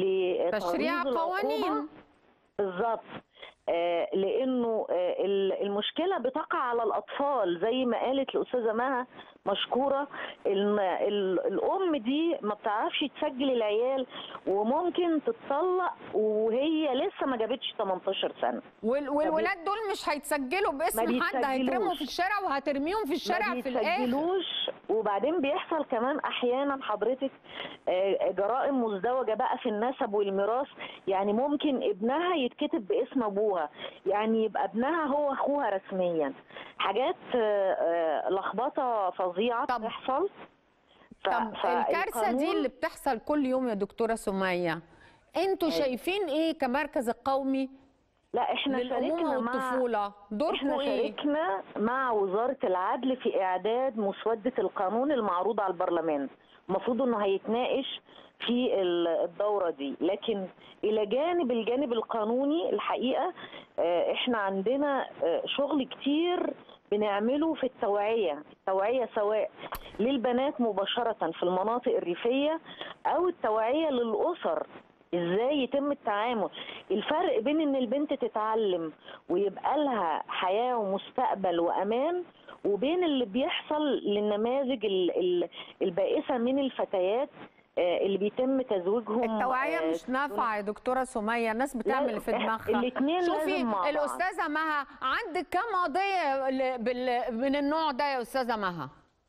تشريع لتغليظ العقوبة. قوانين بالظبط آه، لانه آه، ال- المشكله بتقع على الاطفال زي ما قالت الاستاذه مها مشكوره الم- ال- الام دي ما بتعرفش تسجل العيال وممكن تتطلق وهي لسه ما جابتش 18 سنه وال- والولاد دول مش هيتسجلوا باسم ما حد هيترموا بيتسجلوش. في الشارع وهترميهم في الشارع ما في الاخر بيتسجلوش وبعدين بيحصل كمان احيانا حضرتك آه، جرائم مزدوجه بقى في النسب والميراث يعني ممكن ابنها يتكتب باسم ابوها يعني يبقى ابنها هو اخوها رسميا حاجات آه، آه، لخبطه فظيعه طب- بتحصل ف- طب الكارثه دي فالقانون- اللي بتحصل كل يوم يا دكتوره سميه انتوا أيوة. شايفين ايه كمركز القومي لا احنا للامومه شاركنا مع والطفوله دوركم احنا ايه شاركنا مع وزارة العدل في إعداد مسودة القانون المعروض على البرلمان المفروض أنه هيتناقش في ال- الدورة دي لكن إلى جانب الجانب القانوني الحقيقة آه، احنا عندنا آه، شغل كتير بنعمله في التوعية التوعية سواء للبنات مباشرة في المناطق الريفية أو التوعية للأسر ازاي يتم التعامل الفرق بين ان البنت تتعلم ويبقى لها حياه ومستقبل وامان وبين اللي بيحصل للنماذج ال- ال- البائسه من الفتيات آه، اللي بيتم تزويجهم التوعيه آه، مش نافعه يا دكتوره سميه الناس بتعمل اللي في إح- دماغها الاتنين شوفي لازم مع بعض. الاستاذه مها عندك كم قضيه ل- بال- من النوع ده يا استاذه مها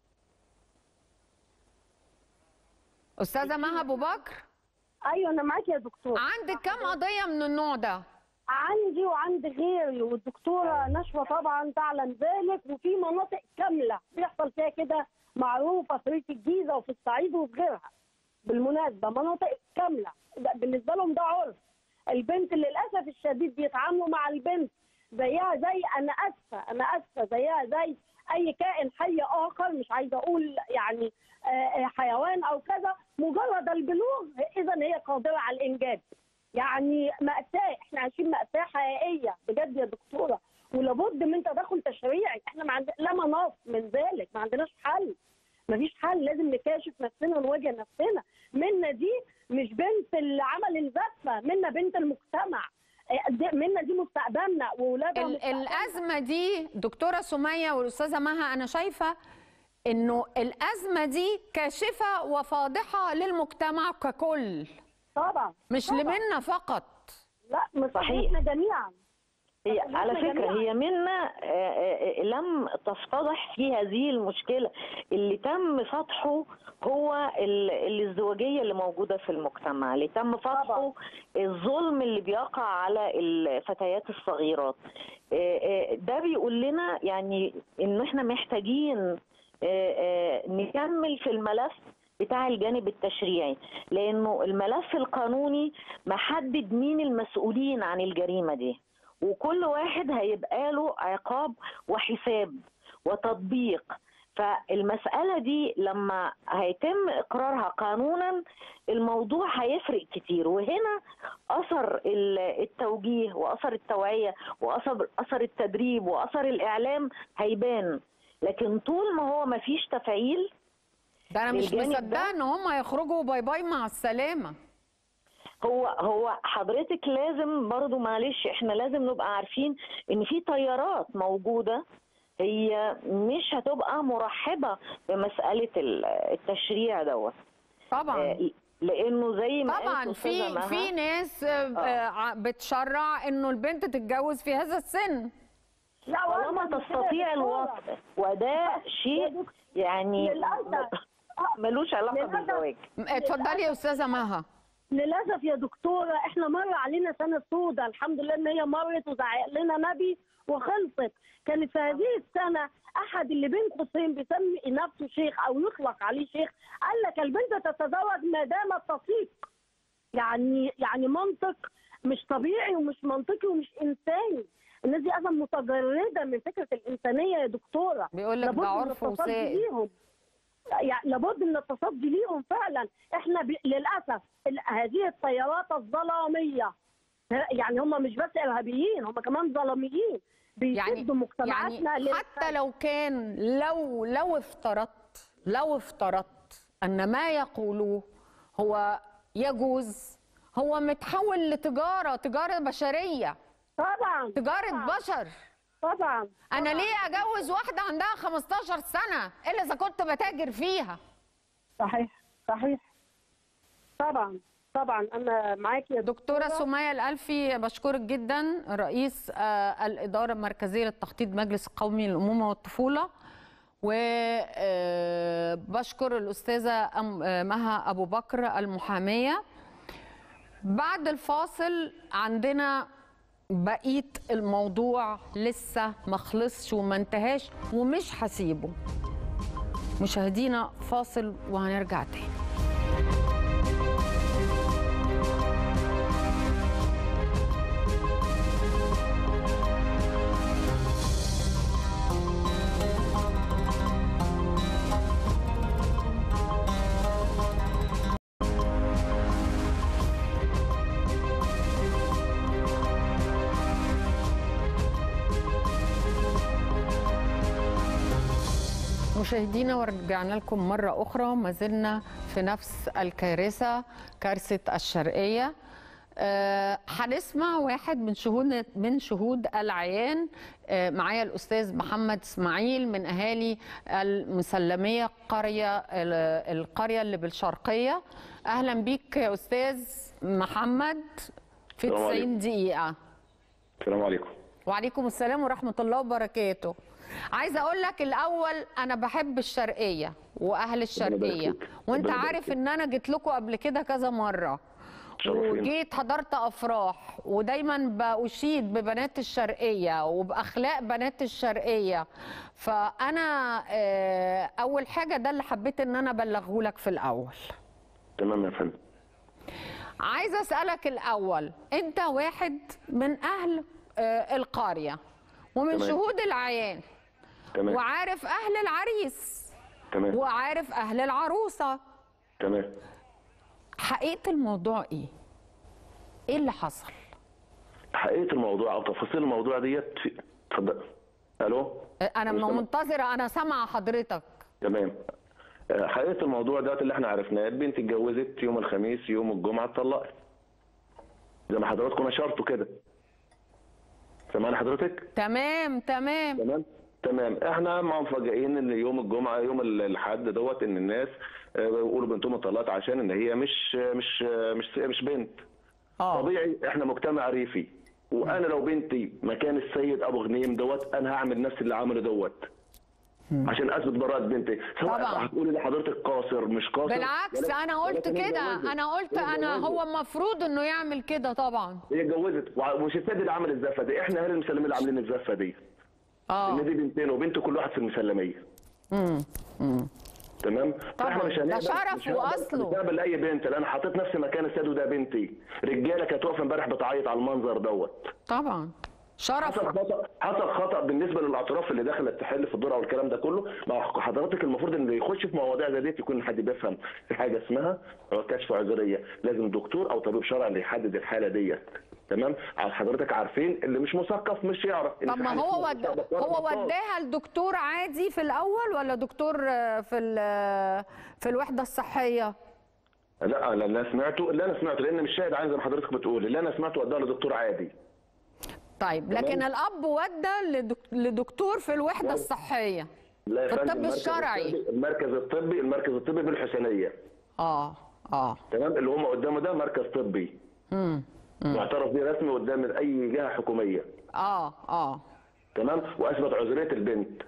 استاذه مها ابو بكر ايوه انا معاكي يا دكتور عندك كم قضيه من النوع ده عندي وعند غيري والدكتوره نشوى طبعا تعلم ذلك وفي مناطق كامله بيحصل فيها كده معروفه في ريف الجيزه وفي الصعيد وفي غيرها بالمناسبه مناطق كامله ده بالنسبه لهم ده عرف البنت للاسف الشديد بيتعاملوا مع البنت زيها زي انا اسفه انا اسفه زيها زي اي كائن حي اخر مش عايزه اقول يعني آه، آه، حيوان او كذا مجرد البلوغ اذا هي قادره على الانجاب يعني مأساة احنا عايشين مأساة حقيقية بجد يا دكتورة ولابد من تدخل تشريعي احنا ما عند... لا مناص من ذلك ما عندناش حل مفيش حل لازم نكاشف نفسنا ونواجه نفسنا منا دي مش بنت اللي عمل الزفة منا بنت المجتمع اه، دي- منا دي مستقبلنا وولادها ال- مستقبلنا. الازمه دي دكتوره سميه والاستاذه مها انا شايفه انه الازمه دي كاشفه وفاضحه للمجتمع ككل طبعا مش طبعا. لمنا فقط لا صحيح. مسؤوليتنا جميعا هي إحنا على فكرة جميعاً. هي منا آه، آه، آه، لم تفتضح في هذه المشكلة اللي تم فتحه هو ال- الازدواجية اللي موجودة في المجتمع اللي تم فتحه طبعاً. الظلم اللي بيقع على الفتيات الصغيرات آه، آه، ده بيقول لنا يعني ان احنا محتاجين آه، آه، نكمل في الملف بتاع الجانب التشريعي لانه الملف القانوني محدد مين المسؤولين عن الجريمه دي وكل واحد هيبقى له عقاب وحساب وتطبيق فالمسألة دي لما هيتم إقرارها قانونا الموضوع هيفرق كتير وهنا أثر ال- التوجيه وأثر التوعية وأثر أثر التدريب وأثر الإعلام هيبان لكن طول ما هو مفيش تفعيل ده انا مش الجانب ده- مصدقه ان هم هيخرجوا باي باي مع السلامه هو هو حضرتك لازم برضو معلش احنا لازم نبقى عارفين ان في تيارات موجوده هي مش هتبقى مرحبه بمساله ال- التشريع دوت طبعا آه، لانه زي ما طبعا قالت أستاذة في مها، في ناس آه، آه، ع- بتشرع انه البنت تتجوز في هذا السن لا طالما وأنا مش كده تستطيع يا دكتورة. الوصف وده شيء يعني للأسف. ملوش علاقه للأسف. بالزواج اتفضلي يا استاذه مها للاسف يا دكتوره احنا مر علينا سنه سودة الحمد لله ان هي مرت وزعق لنا نبي وخلصت كانت في هذه السنه احد اللي بين قوسين بيسمي نفسه شيخ او يطلق عليه شيخ قال لك البنت تتزوج ما دامت تطيق يعني يعني منطق مش طبيعي ومش منطقي ومش انساني الناس دي اصلا متجرده من فكره الانسانيه يا دكتوره بيقول لك ده لابد من عرف التصدي وسائد ليهم يعني لابد من التصدي ليهم فعلا احنا ب... للاسف ال- هذه التيارات الظلاميه يعني هم مش بس ارهابيين هم كمان ظلاميين يعني بيسدوا مجتمعاتنا يعني حتى لو كان لو لو افترضت لو افترضت ان ما يقولوه هو يجوز هو متحول لتجاره تجاره بشريه طبعا تجاره طبعا بشر طبعا انا ليه اجوز واحده عندها 15 سنه الا اذا كنت بتاجر فيها صحيح صحيح طبعا طبعا انا معاكي يا دكتورة سمية الألفي بشكرك جدا رئيس آه، الإدارة المركزية للتخطيط مجلس القومي للأمومة والطفولة وبشكر الأستاذة أم- آه، مها أبو بكر المحامية بعد الفاصل عندنا بقية الموضوع لسه ما خلصش وما انتهاش ومش هسيبه مشاهدينا فاصل وهنرجع تاني مشاهدينا ورجعنا لكم مرة أخرى ما زلنا في نفس الكارثة كارثة الشرقية آه، هنسمع واحد من شهود من شهود العيان آه، معايا الأستاذ محمد إسماعيل من أهالي المسلمية قرية ال- القرية اللي بالشرقية أهلا بيك يا أستاذ محمد في السلام 90 عليكم. دقيقة السلام عليكم وعليكم السلام ورحمة الله وبركاته عايزة أقول لك الأول أنا بحب الشرقية وأهل الشرقية فيك. وأنت ربنا يبارك عارف فيك. إن أنا جيت لكم قبل كده كذا مرة شرفين. وجيت حضرت أفراح ودايما بأشيد ببنات الشرقية وبأخلاق بنات الشرقية فأنا آه، أول حاجة ده اللي حبيت إن أنا أبلغه لك في الأول تمام يا فندم عايزه اسالك الاول انت واحد من اهل آه، القريه ومن تمام. شهود العيان تمام وعارف اهل العريس تمام وعارف اهل العروسه تمام حقيقه الموضوع ايه ايه اللي حصل حقيقه الموضوع او تفاصيل الموضوع ديت في- اتفضل الو آه، انا مستمع. منتظره انا سامعه حضرتك تمام آه، حقيقه الموضوع دوت اللي احنا عرفناه البنت اتجوزت يوم الخميس يوم الجمعه اتطلقت زي ما حضراتكم اشرتوا كده سامعني حضرتك تمام تمام تمام تمام احنا مفاجئين ان يوم الجمعه يوم الاحد دوت ان الناس آه، بيقولوا بنتهم اتطلقت عشان ان هي مش مش مش مش بنت اه طبيعي احنا مجتمع ريفي وانا لو بنتي مكان السيد ابو غنيم دوت انا هعمل نفس اللي عمله دوت عشان اثبت براءه بنتي سواء طبعا. هتقولي لحضرتك قاصر مش قاصر بالعكس ولا- انا قلت ولكن هي كده اتجوزت. انا قلت هي انا اتجوزت. هو المفروض انه يعمل كده طبعا هي اتجوزت ومش السيد اللي عمل الزفه دي احنا اهل المسلمين اللي عاملين الزفه دي ان اه دي بنتين وبنت كل واحد في المسلميه تمام طبعاً، فاحنا مش ده هنقبل شرف مش هنقبل- وأصله. مش هنقبل اي بنت لان انا حطيت نفسي مكان السيد وده بنتي رجاله كانت واقفه امبارح بتعيط على المنظر دوت طبعا شرف حصل خطا حصل خطا بالنسبه للاطراف اللي دخلت تحل في الدور او الكلام ده كله مع حضرتك المفروض ان اللي يخش في مواضيع زي ديت يكون حد بيفهم في حاجه اسمها كشف عذريه لازم دكتور او طبيب شرعي اللي يحدد الحاله ديت تمام حضرتك عارفين اللي مش مثقف مش يعرف إن طب في ما حالة هو اسمها ود... بكار هو بكار. وداها لدكتور عادي في الاول ولا دكتور آه، في ال- في الوحده الصحيه لا اللي انا سمعته اللي انا سمعته لان مش شاهد عين زي ما حضرتك بتقول اللي انا سمعته وداه لدكتور عادي طيب لكن الاب ودى لدك... لدكتور في الوحده الصحيه لا يا في فندم، الطب المركز الشرعي. الطبي- المركز الطبي المركز الطبي بالحسينيه اه اه تمام اللي هم قدامه ده مركز طبي معترف بيه رسمي قدام اي جهه حكوميه اه اه تمام واثبت عذريه البنت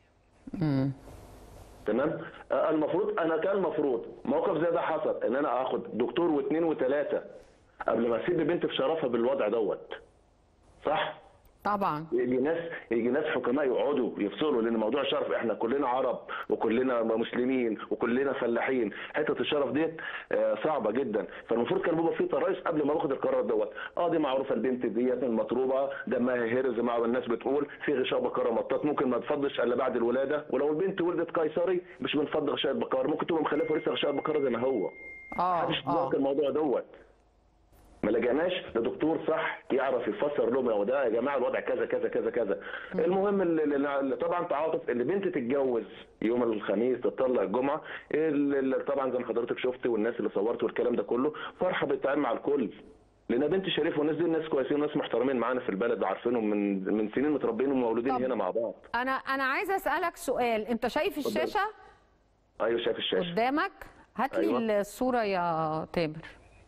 تمام آه، المفروض انا كان المفروض موقف زي ده حصل ان انا اخد دكتور واثنين وثلاثه قبل ما اسيب بنت في شرفها بالوضع دوت صح طبعا يجي ناس يجي ناس حكماء يقعدوا يفصلوا لان موضوع الشرف احنا كلنا عرب وكلنا مسلمين وكلنا فلاحين حته الشرف ديت آه، صعبه جدا فالمفروض كان بيبقى في طرايس قبل ما باخد القرار دوت اه دي معروفه البنت ديت المطروبه دمها هرز زي ما الناس بتقول في غشاء بكاره مطاط ممكن ما تفضش الا بعد الولاده ولو البنت ولدت قيصري مش بنفض غشاء البكاره ممكن تبقى مخلفه لسه غشاء البكاره زي ما هو اه محدش اه ذاكر الموضوع دوت ما لجأناش لدكتور صح يعرف يفسر لهم هو ده يا جماعه الوضع كذا كذا كذا كذا المهم اللي اللي طبعا تعاطف اللي بنت تتجوز يوم الخميس تطلع الجمعه اللي اللي طبعا زي ما حضرتك شفت والناس اللي صورت والكلام ده كله فرحه بالتعامل مع الكل لان بنت شريف والناس دي ناس كويسين وناس محترمين معانا في البلد عارفينهم من من سنين متربيين ومولودين طب. هنا مع بعض انا انا عايزه اسالك سؤال انت شايف اتفضل. الشاشه ايوه شايف الشاشه قدامك هات لي أيوة. الصوره يا تامر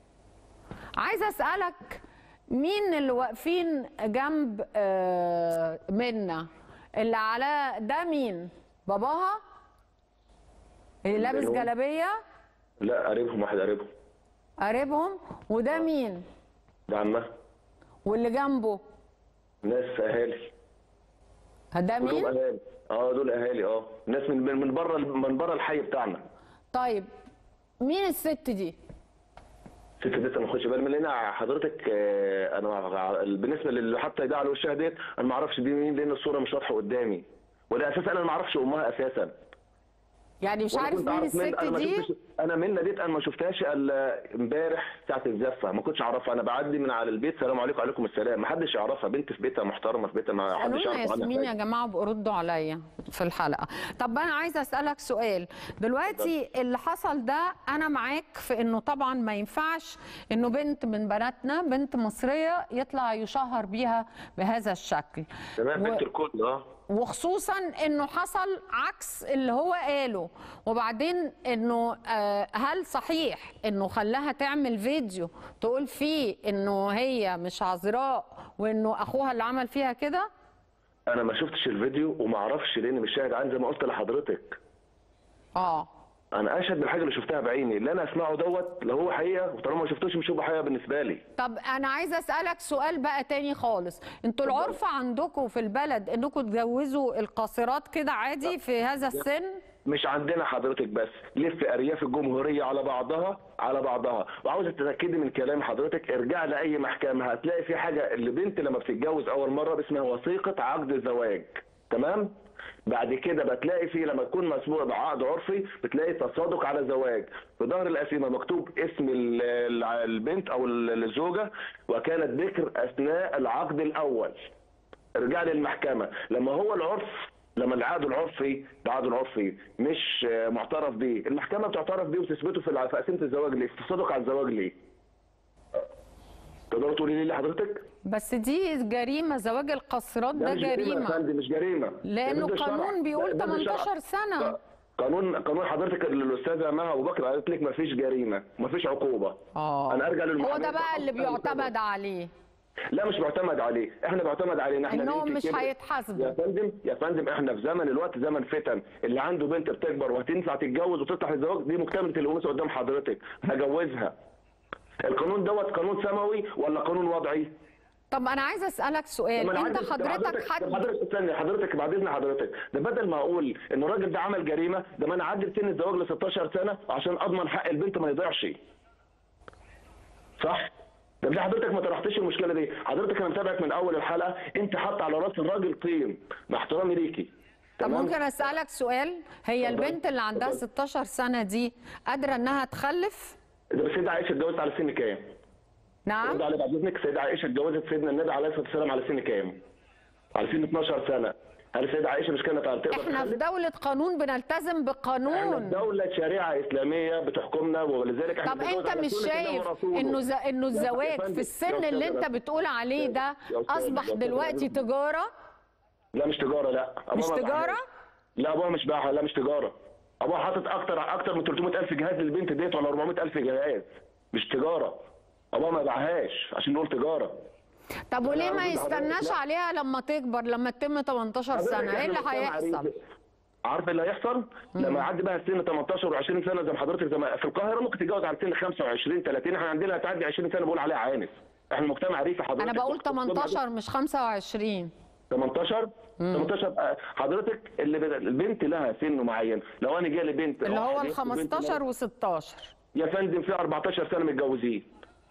عايزه اسالك مين اللي واقفين جنب آه، منا اللي على ده مين باباها اللي لابس أيوة. جلابيه لا قريبهم واحد قريبهم قريبهم وده مين ده عمها واللي جنبه ناس اهالي ده كلهم مين اهالي اه دول اهالي اه ناس من من من بره من بره الحي بتاعنا طيب مين الست دي ست ديت انا ما اخدش بالي من لان حضرتك آه، انا مع- بالنسبه للي حتى ده على وشها ديت انا ما اعرفش دي مين لان الصوره مش واضحه قدامي وده اساسا انا ما اعرفش امها اساسا يعني مش ولا عارف كنت مين أعرف الست انا ما دي شفتش انا منى ديت انا ما شفتهاش الا امبارح ساعه الزفه ما كنتش اعرفها انا بعدي من على البيت سلام عليكم وعليكم السلام ما حدش يعرفها بنت في بيتها محترمه في بيتها ما قالوا حدش لنا يعرف عنها ياسمين يا حاجة. جماعه بقوا ردوا عليا في الحلقه طب انا عايزه اسالك سؤال دلوقتي اللي حصل ده انا معاك في انه طبعا ما ينفعش انه بنت من بناتنا بنت مصريه يطلع يشهر بيها بهذا الشكل تمام و- بنت الكل اه وخصوصا انه حصل عكس اللي هو قاله وبعدين انه آه، هل صحيح انه خلاها تعمل فيديو تقول فيه انه هي مش عذراء وانه اخوها اللي عمل فيها كده انا ما شفتش الفيديو وما اعرفش لان مش شاهد عن زي ما قلت لحضرتك اه انا اشهد بالحاجه اللي شفتها بعيني اللي انا اسمعه دوت لو هو حقيقه وطالما ما شفتوش مش هيبقى حقيقه بالنسبه لي طب انا عايزه اسالك سؤال بقى تاني خالص انتوا العرف عندكم في البلد انكم تجوزوا القاصرات كده عادي في هذا السن مش عندنا حضرتك بس لف ارياف الجمهوريه على بعضها على بعضها وعاوز تتاكدي من كلام حضرتك ارجع لاي محكمه هتلاقي في حاجه اللي بنت لما بتتجوز اول مره اسمها وثيقه عقد الزواج تمام بعد كده بتلاقي في لما تكون مسبوق بعقد عرفي بتلاقي تصادق على زواج في ظهر القسيمه مكتوب اسم ال- ال- البنت او ال- الزوجه وكانت بكر اثناء العقد الاول ارجع للمحكمه لما هو العرف لما العقد العرفي العقد العرفي مش آه، معترف بيه المحكمه بتعترف بيه وتثبته في الع- في قسيمه الزواج ليه في تصادق على الزواج ليه تقدر تقولي لي ليه حضرتك بس دي جريمه زواج القاصرات ده مش يا جريمه فندم مش جريمه لانه ده ضد الشرع. القانون بيقول ده ضد الشرع. 18 سنه قانون قانون حضرتك الاستاذه مها ابو بكر قالت لك ما فيش جريمه ما فيش عقوبه اه انا ارجع هو للمحامي ده بقى اللي بيعتمد عليه لا مش معتمد عليه احنا معتمد علينا احنا انهم بنت مش كبرت. هيتحاسبوا يا فندم يا فندم احنا في زمن الوقت زمن فتن اللي عنده بنت بتكبر وهتنفع تتجوز وتطلع للزواج دي مكتمله الانوثه قدام حضرتك هجوزها القانون دوت قانون سماوي ولا قانون وضعي طب انا عايزه اسالك سؤال طب أنا انت عايز- طب حضرتك طب حد حضرتك استني حضرتك بعد اذن حضرتك ده بدل ما اقول ان الراجل ده عمل جريمه ده ما انا اعدل سن الزواج ل 16 سنه عشان اضمن حق البنت ما يضيعش صح ده ليه حضرتك ما طرحتش المشكله دي حضرتك انا متابعك من اول الحلقه انت حاطه على راس الراجل طين مع احترامي ليكي طب تمام؟ ممكن اسالك سؤال هي اتفضل. البنت اللي عندها اتفضل. 16 سنه دي قادره انها تخلف ده السيده عائشه اتجوزت على سن كام؟ نعم رد علي بعد اذنك السيده عائشه اتجوزت سيدنا النبي عليه الصلاه والسلام على سن كام؟ على سن 12 سنه هل السيده عائشه مش كانت تقدر احنا في تخلف؟ دولة قانون بنلتزم احنا في بقانون دولة شريعة إسلامية بتحكمنا ولذلك احنا طب بنتجوز انت على مش سنة الله شايف ورسوله. انه ز... انه يا الزواج فندم، في يا السن أستاذ اللي انت أنا- بتقول عليه ده يا أستاذ، اصبح يا أستاذ دلوقتي أنا- تجارة لا مش تجارة لا أبوها مش ما باعهاش. تجارة لا أبوها مش باعها لا مش تجارة أبوها حاطط أكتر أكتر من 300000 جهاز للبنت ديت ولا 400000 جهاز مش تجارة أبوها ما باعهاش عشان نقول تجارة طب وليه ما أنا عاوز حضرتك- يستناش لا. عليها لما تكبر لما تتم 18 سنة حضرتك ايه اللي إحنا مجتمع هيحصل عريض. عارف اللي هيحصل؟ لما يعدي بقى السن 18 و20 سنه زي ما حضرتك زي ما في القاهره ممكن تتجوز على سن 25 30 احنا عندنا هتعدي 20 سنه بقول عليها عانس احنا مجتمع ريفي حضرتك انا بقول 18 مش 25 18 18 بقى حضرتك اللي بد- البنت لها سن معين لو انا جالي بنت اللي هو واحد ال يخطب بنت 15 و16 يا فندم في 14 سنه متجوزين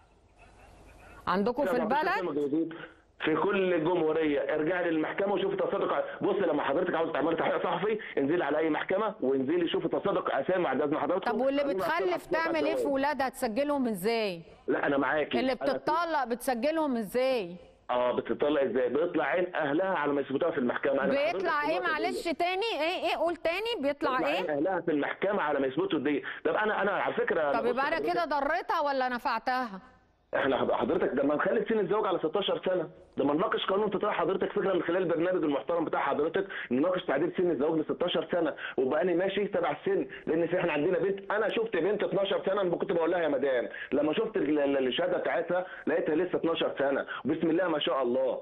عندكم في 14 سنة البلد متجوزين في كل الجمهوريه ارجع لي للمحكمه وشوف تصادق ع- بص لما حضرتك عاوز تعملي تحقيق صحفي انزلي على اي محكمه وانزلي شوفي تصادق اسامي بعد اذن حضرتك طب واللي بتخلف تعمل ايه في ولادها تسجلهم ازاي لا انا معاكي اللي أنا- بتطلق بتسجلهم ازاي اه بتطلع ازاي بيطلع عين اهلها على ما يثبتوها في المحكمه أنا بيطلع حضرتك ايه في النقطة دي. معلش تاني ايه ايه قول تاني بيطلع بيطلع عين ايه اهلها في المحكمه على ما يثبتوا دي طب انا انا على فكره طب بص يبقى انا حضرتك- كده ضريتها ولا نفعتها احنا حضرتك ده ما نخلي سن الزواج على 16 سنه ده ما نناقش قانون تطرح حضرتك فكره من خلال البرنامج المحترم بتاع حضرتك نناقش تعديل سن الزواج ل 16 سنه وبقى انا ماشي تبع السن لان في احنا عندنا بنت انا شفت بنت 12 سنه أنا كنت بقول لها يا مدام لما شفت ال- ال- الشهاده بتاعتها لقيتها لسه 12 سنه بسم الله ما شاء الله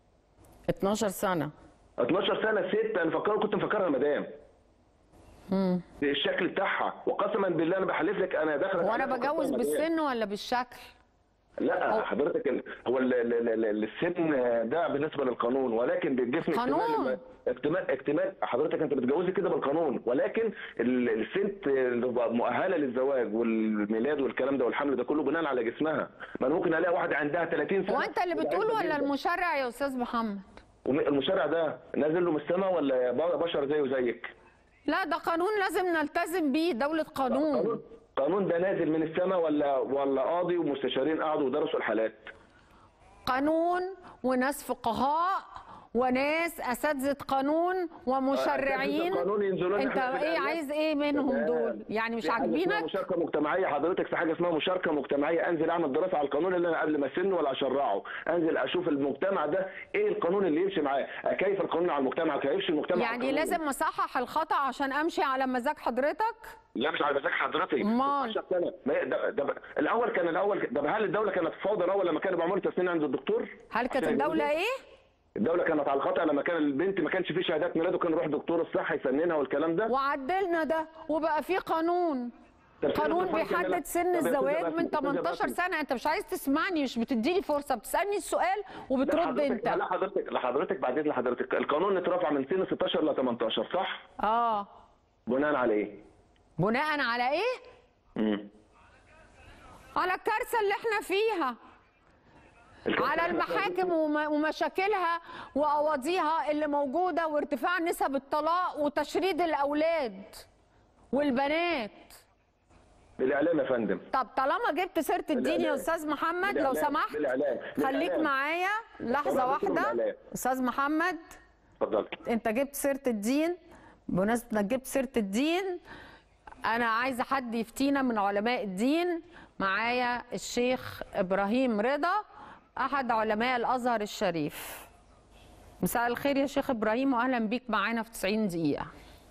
12 سنة 12 سنه ست انا فكر كنت مفكرها مدام الشكل بتاعها وقسما بالله انا بحلف لك انا داخل وانا بجوز بالسن ولا بالشكل لا حضرتك ال- هو ال- ال- ال- ال- السن ده بالنسبه للقانون ولكن بالجسم قانون. اكتمال اكتمال اكتمال حضرتك انت بتجوزي كده بالقانون ولكن ال- الست اللي بقى مؤهله للزواج والميلاد والكلام ده والحمل ده كله بناء على جسمها ما انا ممكن الاقي واحده عندها 30 سنه هو انت اللي بتقول ولا المشرع يا استاذ محمد المشرع ده نازل له من السماء ولا بشر زيه وزيك لا ده قانون لازم نلتزم بيه دولة قانون قانون قانون ده نازل من السماء ولا ولا قاضي ومستشارين قعدوا ودرسوا الحالات قانون وناس فقهاء وناس اساتذه قانون ومشرعين أساتذة القانون ينزلون انت إحنا في ايه الإعلام. عايز ايه منهم تمام. دول يعني مش في حاجة اسمها عاجبينك مشاركه مجتمعيه حضرتك في حاجه اسمها مشاركه مجتمعيه انزل اعمل دراسه على القانون اللي انا قبل ما اسنه ولا اشرعه انزل اشوف المجتمع ده ايه القانون اللي يمشي معاه كيف القانون على المجتمع كيف المجتمع على يعني القانون؟ لازم اصحح الخطا عشان امشي على مزاج حضرتك لا مش على مزاج حضرتك أمال؟ 16 سنه ما- ده, ده الاول كان الاول ده هل الدوله كانت فوضى الاول لما كانوا بيعملوا تسنين عند الدكتور هل كانت عشان الدوله يجوزوا؟ ايه الدوله كانت على الخطا لما كان البنت ما كانش فيه شهادات ميلاد وكان يروح دكتور الصحه يسننها والكلام ده وعدلنا ده وبقى في قانون طب كده قانون الفرق إن لا- بيحدد سن طب يا أستاذة الزواج باسم، من أستاذة 18 باسم. سنه انت مش عايز تسمعني مش بتديني فرصه بتسالني السؤال وبترد حضرتك- انت لا حضرتك لا حضرتك بعد اذن حضرتك القانون اترفع من سن 16 ل 18 صح؟ اه بناء على ايه؟ بناء على ايه امم على الكارثه اللي احنا فيها على المحاكم وم- ومشاكلها وقواضيها اللي موجوده وارتفاع نسب الطلاق وتشريد الاولاد والبنات بالاعلام يا فندم طب طالما جبت سيره الدين يا بالإعلام. استاذ محمد لو بالإعلام. سمحت بالإعلام. خليك بالإعلام. معايا لحظه طبعاً واحده بالإعلام. استاذ محمد اتفضل انت جبت سيره الدين بمناسبه انك جبت سيره الدين انا عايزه حد يفتينا من علماء الدين معايا الشيخ ابراهيم رضا احد علماء الازهر الشريف مساء الخير يا شيخ ابراهيم واهلا بيك معانا في 90 دقيقه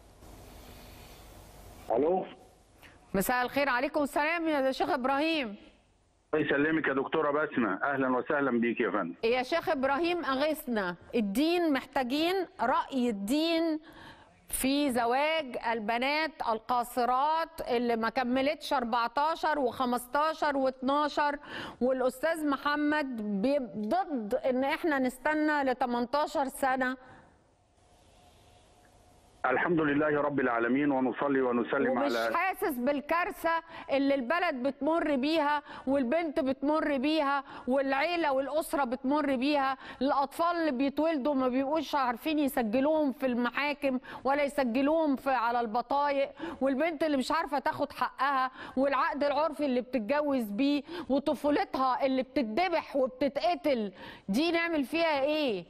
الو مساء الخير عليكم السلام يا شيخ ابراهيم الله يسلمك يا دكتوره بسمه اهلا وسهلا بيك يا فندم يا شيخ ابراهيم اغيثنا الدين محتاجين راي الدين في زواج البنات القاصرات اللي ما كملتش 14 و15 و12 والاستاذ محمد بي- ضد ان احنا نستنى ل 18 سنه الحمد لله رب العالمين ونصلي ونسلم ومش على حاسس بالكارثه اللي البلد بتمر بيها والبنت بتمر بيها والعيله والاسره بتمر بيها الاطفال اللي بيتولدوا ما بيبقوش عارفين يسجلوهم في المحاكم ولا يسجلوهم في على البطايق والبنت اللي مش عارفه تاخد حقها والعقد العرفي اللي بتتجوز بيه وطفولتها اللي بتتذبح وبتتقتل دي نعمل فيها ايه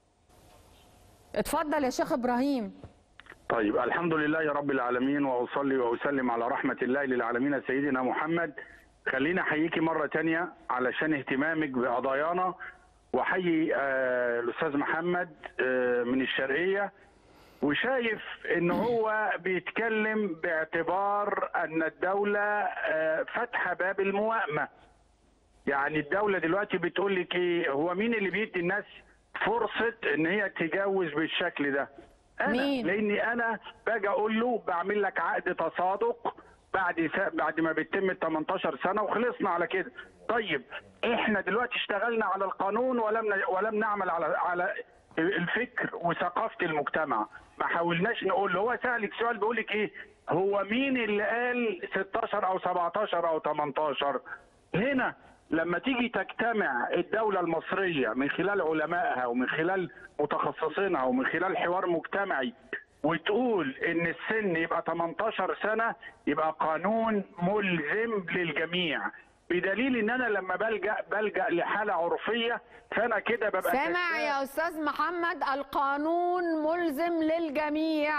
اتفضل يا شيخ ابراهيم طيب الحمد لله رب العالمين واصلي واسلم على رحمه الله للعالمين سيدنا محمد خلينا احييكي مره تانية علشان اهتمامك بقضايانا واحيي آه، الاستاذ محمد آه، من الشرقيه وشايف ان هو بيتكلم باعتبار ان الدوله آه، فاتحه باب الموائمه يعني الدولة دلوقتي بتقول لك ايه هو مين اللي بيدي الناس فرصة ان هي تتجوز بالشكل ده انا مين؟ لاني انا باجي اقول له بعمل لك عقد تصادق بعد س... بعد ما بيتم ال 18 سنة وخلصنا على كده طيب احنا دلوقتي اشتغلنا على القانون ولم ن... ولم نعمل على على الفكر وثقافة المجتمع ما حاولناش نقول له هو سألك سؤال بيقول لك ايه هو مين اللي قال 16 او 17 او 18 هنا لما تيجي تجتمع الدولة المصرية من خلال علمائها ومن خلال متخصصينها ومن خلال حوار مجتمعي وتقول ان السن يبقى 18 سنة يبقى قانون ملزم للجميع بدليل ان انا لما بلجأ بلجأ لحالة عرفية فانا كده ببقى سامع كذاب. يا استاذ محمد القانون ملزم للجميع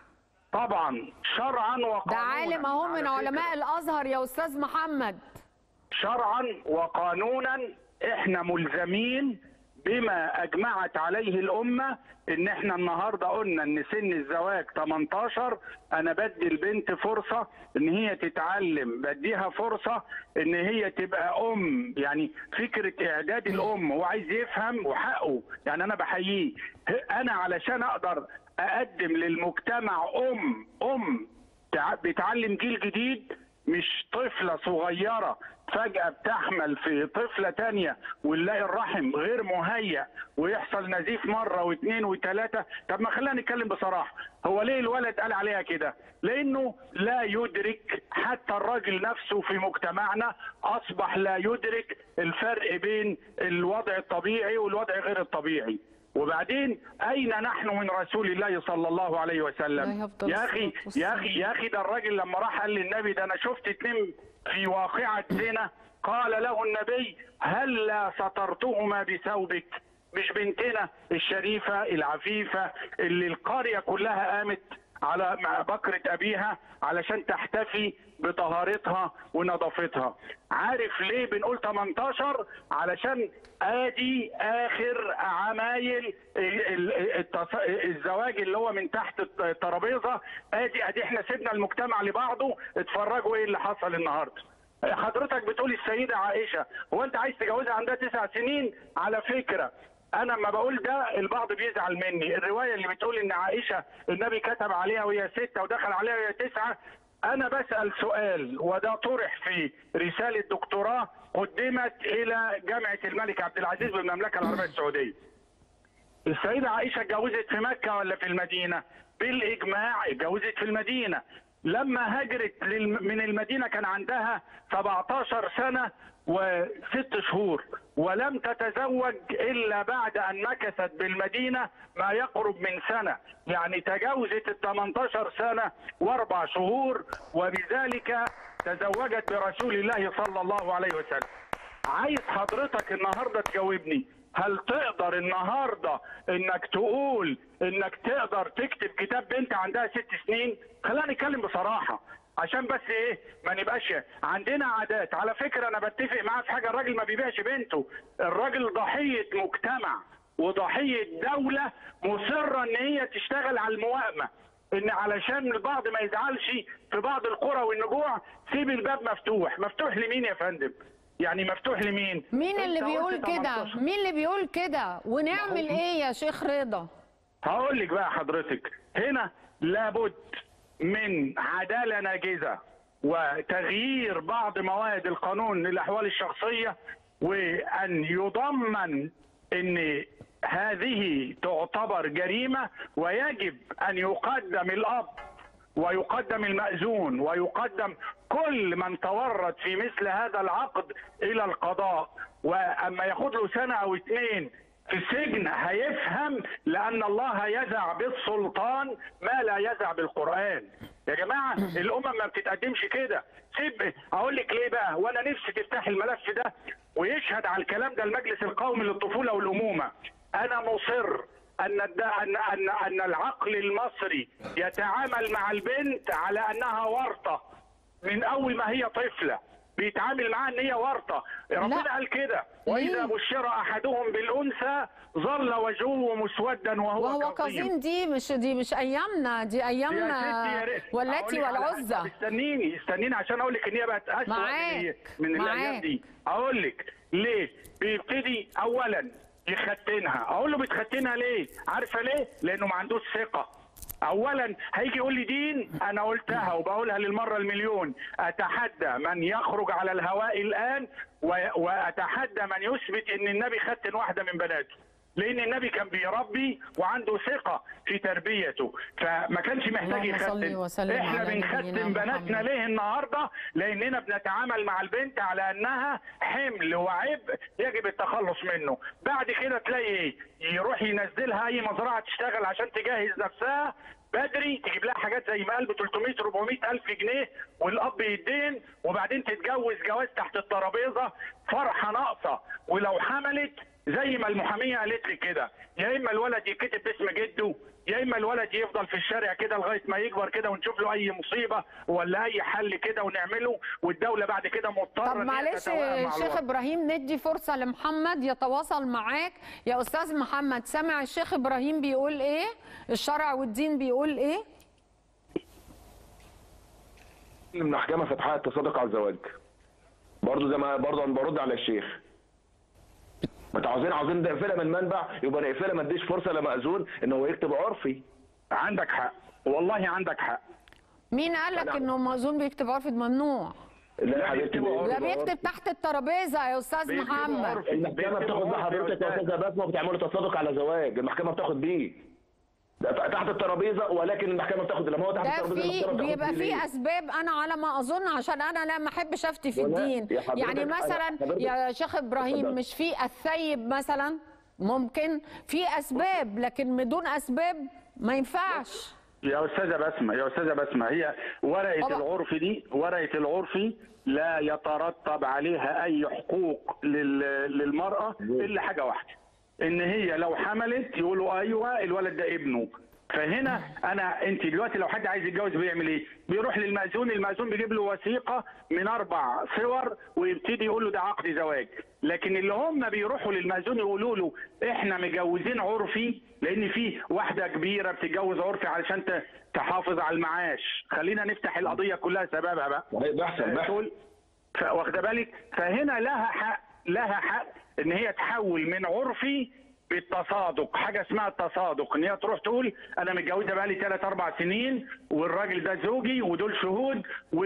طبعا شرعا وقانونا ده عالم اهو على من فكرة. علماء الازهر يا استاذ محمد شرعا وقانونا احنا ملزمين بما اجمعت عليه الامه ان احنا النهارده قلنا ان سن الزواج 18 انا بدي البنت فرصه ان هي تتعلم بديها فرصه ان هي تبقى ام يعني فكره اعداد الام هو عايز يفهم وحقه يعني انا بحييه انا علشان اقدر اقدم للمجتمع ام ام تع- بتعلم جيل جديد مش طفلة صغيرة فجأة بتحمل في طفلة تانية ونلاقي الرحم غير مهيأ ويحصل نزيف مرة واثنين وثلاثة طب ما خلينا نتكلم بصراحة هو ليه الولد قال عليها كده لأنه لا يدرك حتى الراجل نفسه في مجتمعنا أصبح لا يدرك الفرق بين الوضع الطبيعي والوضع غير الطبيعي وبعدين اين نحن من رسول الله صلى الله عليه عليه وسلم أفضل يا اخي الصلاة والسلام. يا اخي يا اخي ده الراجل لما راح قال للنبي ده انا شفت اتنين في واقعة زنا قال له النبي هلا سترتهما بثوبك مش بنتنا الشريفة العفيفة اللي القرية كلها قامت على مع بكرة أبيها علشان تحتفي بطهارتها ونظافتها عارف ليه بنقول 18 علشان ادي اخر عمايل ال- ال- التص- الزواج اللي هو من تحت الترابيزه ادي ادي احنا سيبنا المجتمع لبعضه اتفرجوا ايه اللي حصل النهارده حضرتك بتقول السيده عائشه هو انت عايز تجوزها عندها تسع سنين على فكره انا لما بقول ده البعض بيزعل مني الروايه اللي بتقول ان عائشه النبي كتب عليها وهي سته ودخل عليها وهي تسعه انا بسال سؤال وده طرح في رساله دكتوراه قدمت الى جامعه الملك عبد العزيز بالمملكه العربيه السعوديه السيدة عائشة اتجوزت في مكة ولا في المدينة؟ بالإجماع اتجوزت في المدينة. لما هاجرت للم- من المدينة كان عندها 17 سنة وست شهور ولم تتزوج إلا بعد أن مكثت بالمدينة ما يقرب من سنة يعني تجاوزت ال 18 سنة وأربع شهور وبذلك تزوجت برسول الله صلى الله عليه وسلم عايز حضرتك النهارده تجاوبني هل تقدر النهارده انك تقول انك تقدر تكتب كتاب بنت عندها ست سنين خلينا نتكلم بصراحه عشان بس ايه ما نبقاش عندنا عادات على فكره انا بتفق معاه في حاجه الراجل ما بيبيعش بنته الراجل ضحيه مجتمع وضحيه دوله مصره ان هي تشتغل على الموائمه ان علشان البعض ما يزعلش في بعض القرى والنجوع سيب الباب مفتوح مفتوح لمين يا فندم يعني مفتوح لمين مين اللي أنت بيقول قلت كده 18. مين اللي بيقول كده ونعمل ما هو- ايه يا شيخ رضا هقول لك بقى حضرتك هنا لابد من عداله ناجزه وتغيير بعض مواد القانون للاحوال الشخصيه وان يضمن ان هذه تعتبر جريمه ويجب ان يقدم الاب ويقدم المأذون ويقدم كل من تورط في مثل هذا العقد إلى القضاء وأما ياخد له سنة أو اتنين في السجن هيفهم لأن الله يزع بالسلطان ما لا يزع بالقرآن يا جماعة الأمم ما بتتقدمش كده سيب أقول لك ليه بقى وأنا نفسي تفتح الملف ده ويشهد على الكلام ده المجلس القومي للطفولة والأمومة أنا مصر ان الد- ان ان ان العقل المصري يتعامل مع البنت على انها ورطه من اول ما هي طفله بيتعامل معاها ان هي ورطه ربنا لا. قال كده واذا ليه؟ بشر احدهم بالانثى ظل وجهه مسودا وهو, وهو كظيم دي مش دي مش ايامنا دي ايام يا ستي يا ريت. والتي أقول لك على- والعزى طب استنيني استنيني عشان اقول لك ان هي بقت اسوء معاك. من, من معاك. الايام دي اقول لك ليه بيبتدي اولا يختنها اقول له بتختنها ليه عارفه ليه لانه ما عندوش ثقه اولا هيجي يقول لي دين انا قلتها وبقولها للمره المليون اتحدى من يخرج على الهواء الان و- واتحدى من يثبت ان النبي ختن واحده من بناته لان النبي كان بيربي وعنده ثقه في تربيته فما كانش محتاج اللهم صل يختن وسلم احنا على نبينا بنختن بناتنا محمد. ليه النهارده لاننا بنتعامل مع البنت على انها حمل وعبء يجب التخلص منه بعد كده تلاقي ايه يروح ينزلها اي مزرعه تشتغل عشان تجهز نفسها بدري تجيب لها حاجات زي ما قال ب 300 400 الف جنيه والاب يدين وبعدين تتجوز جواز تحت الترابيزه فرحه ناقصه ولو حملت زي ما المحاميه قالت لي كده يا اما الولد يتكتب باسم جده يا اما الولد يفضل في الشارع كده لغايه ما يكبر كده ونشوف له اي مصيبه ولا اي حل كده ونعمله والدوله بعد كده مضطره طب إن هي معلش تتوائم مع شيخ الوضع. ابراهيم ندي فرصه لمحمد يتواصل معاك يا استاذ محمد سامع الشيخ ابراهيم بيقول ايه الشرع والدين بيقول ايه المحكمه فتحها التصادق على الزواج برضه زي ما برضه انا برد على الشيخ ما انتوا عاوزين عاوزين نقفلها من منبع يبقى نقفلها ما اديش فرصه لمأذون ان هو يكتب عرفي عندك حق والله عندك حق مين قال لك أنا- انه مأذون بيكتب عرف ممنوع لا يا حبيبتي يكتبوا ده عرفي. بيكتب تحت الترابيزه يا استاذ بيكتبوا محمد عرفي. المحكمه بيكتبوا بتاخد عرفي يا بحضرتك يا أستاذ. استاذه بسمه وبتعملوا تصادق على زواج المحكمه بتاخد بيه ده تحت الترابيزه ولكن المحكمه بتاخد لما هو تحت ده الترابيزه في المحكمة بتاخد بيبقى بيه في ليه؟ اسباب انا على ما اظن عشان انا لا ما احبش افتي في ولا- الدين يا حضرتك يعني أنا- مثلا حضرتك- يا شيخ ابراهيم اتفضل. مش في الثيب مثلا ممكن في اسباب لكن بدون اسباب ما ينفعش يا استاذه بسمه يا استاذه بسمه هي ورقه طبعا. العرف دي ورقه العرف لا يترتب عليها اي حقوق لل- للمراه الا حاجه واحده ان هي لو حملت يقولوا ايوه الولد ده ابنه فهنا انا انت دلوقتي لو حد عايز يتجوز بيعمل ايه؟ بيروح للمأذون، المأذون بيجيب له وثيقه من اربع صور ويبتدي يقول له ده عقد زواج، لكن اللي هم بيروحوا للمأذون يقولوا له احنا مجوزين عرفي لان في واحده كبيره بتتجوز عرفي علشان ت- تحافظ على المعاش، خلينا نفتح القضيه كلها سببها بقى. بيحصل بيحصل تقول ف- واخده بالك فهنا لها حق لها حق ان هي تحول من عرفي بالتصادق حاجه اسمها التصادق ان هي تروح تقول انا متجوزه بقالي 3 4 سنين والراجل ده زوجي ودول شهود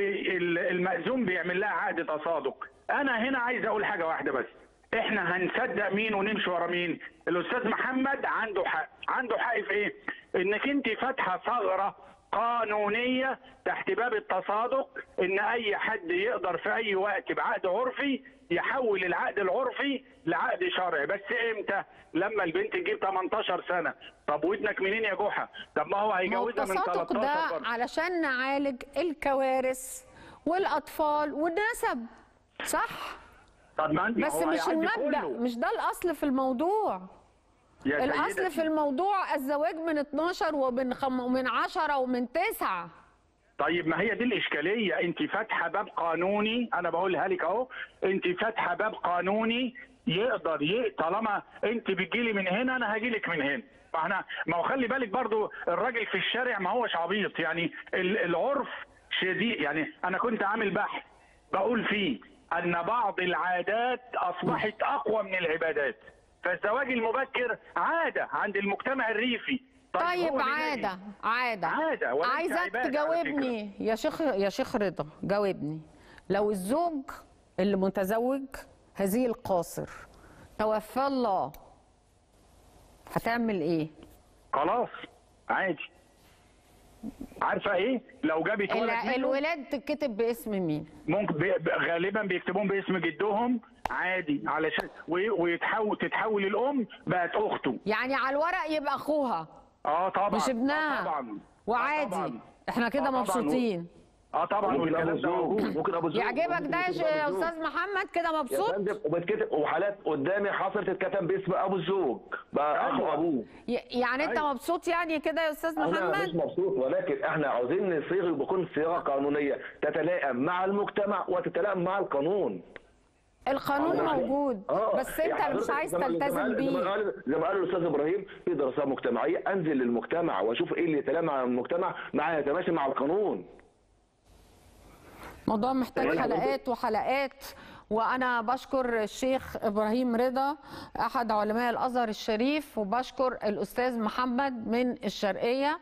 والمأذون بيعمل لها عقد تصادق انا هنا عايز اقول حاجه واحده بس احنا هنصدق مين ونمشي ورا مين الاستاذ محمد عنده حق عنده حق في ايه انك انت فاتحه ثغره قانونيه تحت باب التصادق ان اي حد يقدر في اي وقت بعقد عرفي يحول العقد العرفي لعقد شرعي بس امتى لما البنت تجيب 18 سنه طب ودنك منين يا جحا طب ما هو ما هو هيجوزها من التصادق 13 ده برضه. علشان نعالج الكوارث والاطفال والنسب صح طب ما انت بس هو مش هيعدي المبدا كله. مش ده الاصل في الموضوع يا الاصل سيدتي. في الموضوع الزواج من 12 ومن خم... ومن 10 ومن 9 طيب ما هي دي الاشكاليه انت فاتحه باب قانوني انا بقولها لك اهو انت فاتحه باب قانوني يقدر ي... طالما انت بتجيلي من هنا انا هجيلك من هنا ما احنا ما هو خلي بالك برضو الراجل في الشارع ما هوش عبيط يعني ال- العرف شديد يعني انا كنت عامل بحث بقول فيه ان بعض العادات اصبحت اقوى من العبادات فالزواج المبكر عاده عند المجتمع الريفي طيب هو ليه؟ عادة عادة عادة، ولا أنت عايزك عبادة على تجاوبني يا شيخ يا شيخ رضا جاوبني لو الزوج اللي متزوج هذه القاصر توفى الله هتعمل ايه؟ خلاص عادي عارفه ايه لو جابت ولد ال- منه الولاد تتكتب باسم مين؟ ممكن بي... ب- غالبا بيكتبوهم باسم جدهم عادي علشان و- ويتحول تتحول الام بقت اخته يعني على الورق يبقى اخوها اه طبعا مش ابنها آه طبعا آه وعادي طبعا. احنا كده آه طبعاً. مبسوطين اه طبعا ممكن ابو والكلام ده الزوج موجود ممكن ابو الزوج يعجبك ممكن ده يا يكتب ش- أبو يا الزوج. استاذ محمد كده يا مبسوط فندم وبتكتب وحالات قدامي حصلت تتكتب باسم ابو الزوج بقى اخو أيوة. ابوه ي- يعني انت أيوة. مبسوط يعني كده يا استاذ انا مش محمد مبسوط ولكن احنا عاوزين نصيغ بكون صيغه قانونيه تتلائم مع المجتمع وتتلائم مع القانون القانون آه. موجود اه بس انت يعني مش حضرتك عايز زي ما- زي ما تلتزم قال- زي ما بيه قال زي ما قال الاستاذ ابراهيم في دراسات مجتمعيه انزل للمجتمع واشوف ايه اللي يتلائم مع المجتمع مع يتماشى مع القانون موضوع محتاج يعني حلقات وحلقات وانا بشكر الشيخ ابراهيم رضا احد علماء الازهر الشريف وبشكر الاستاذ محمد من الشرقيه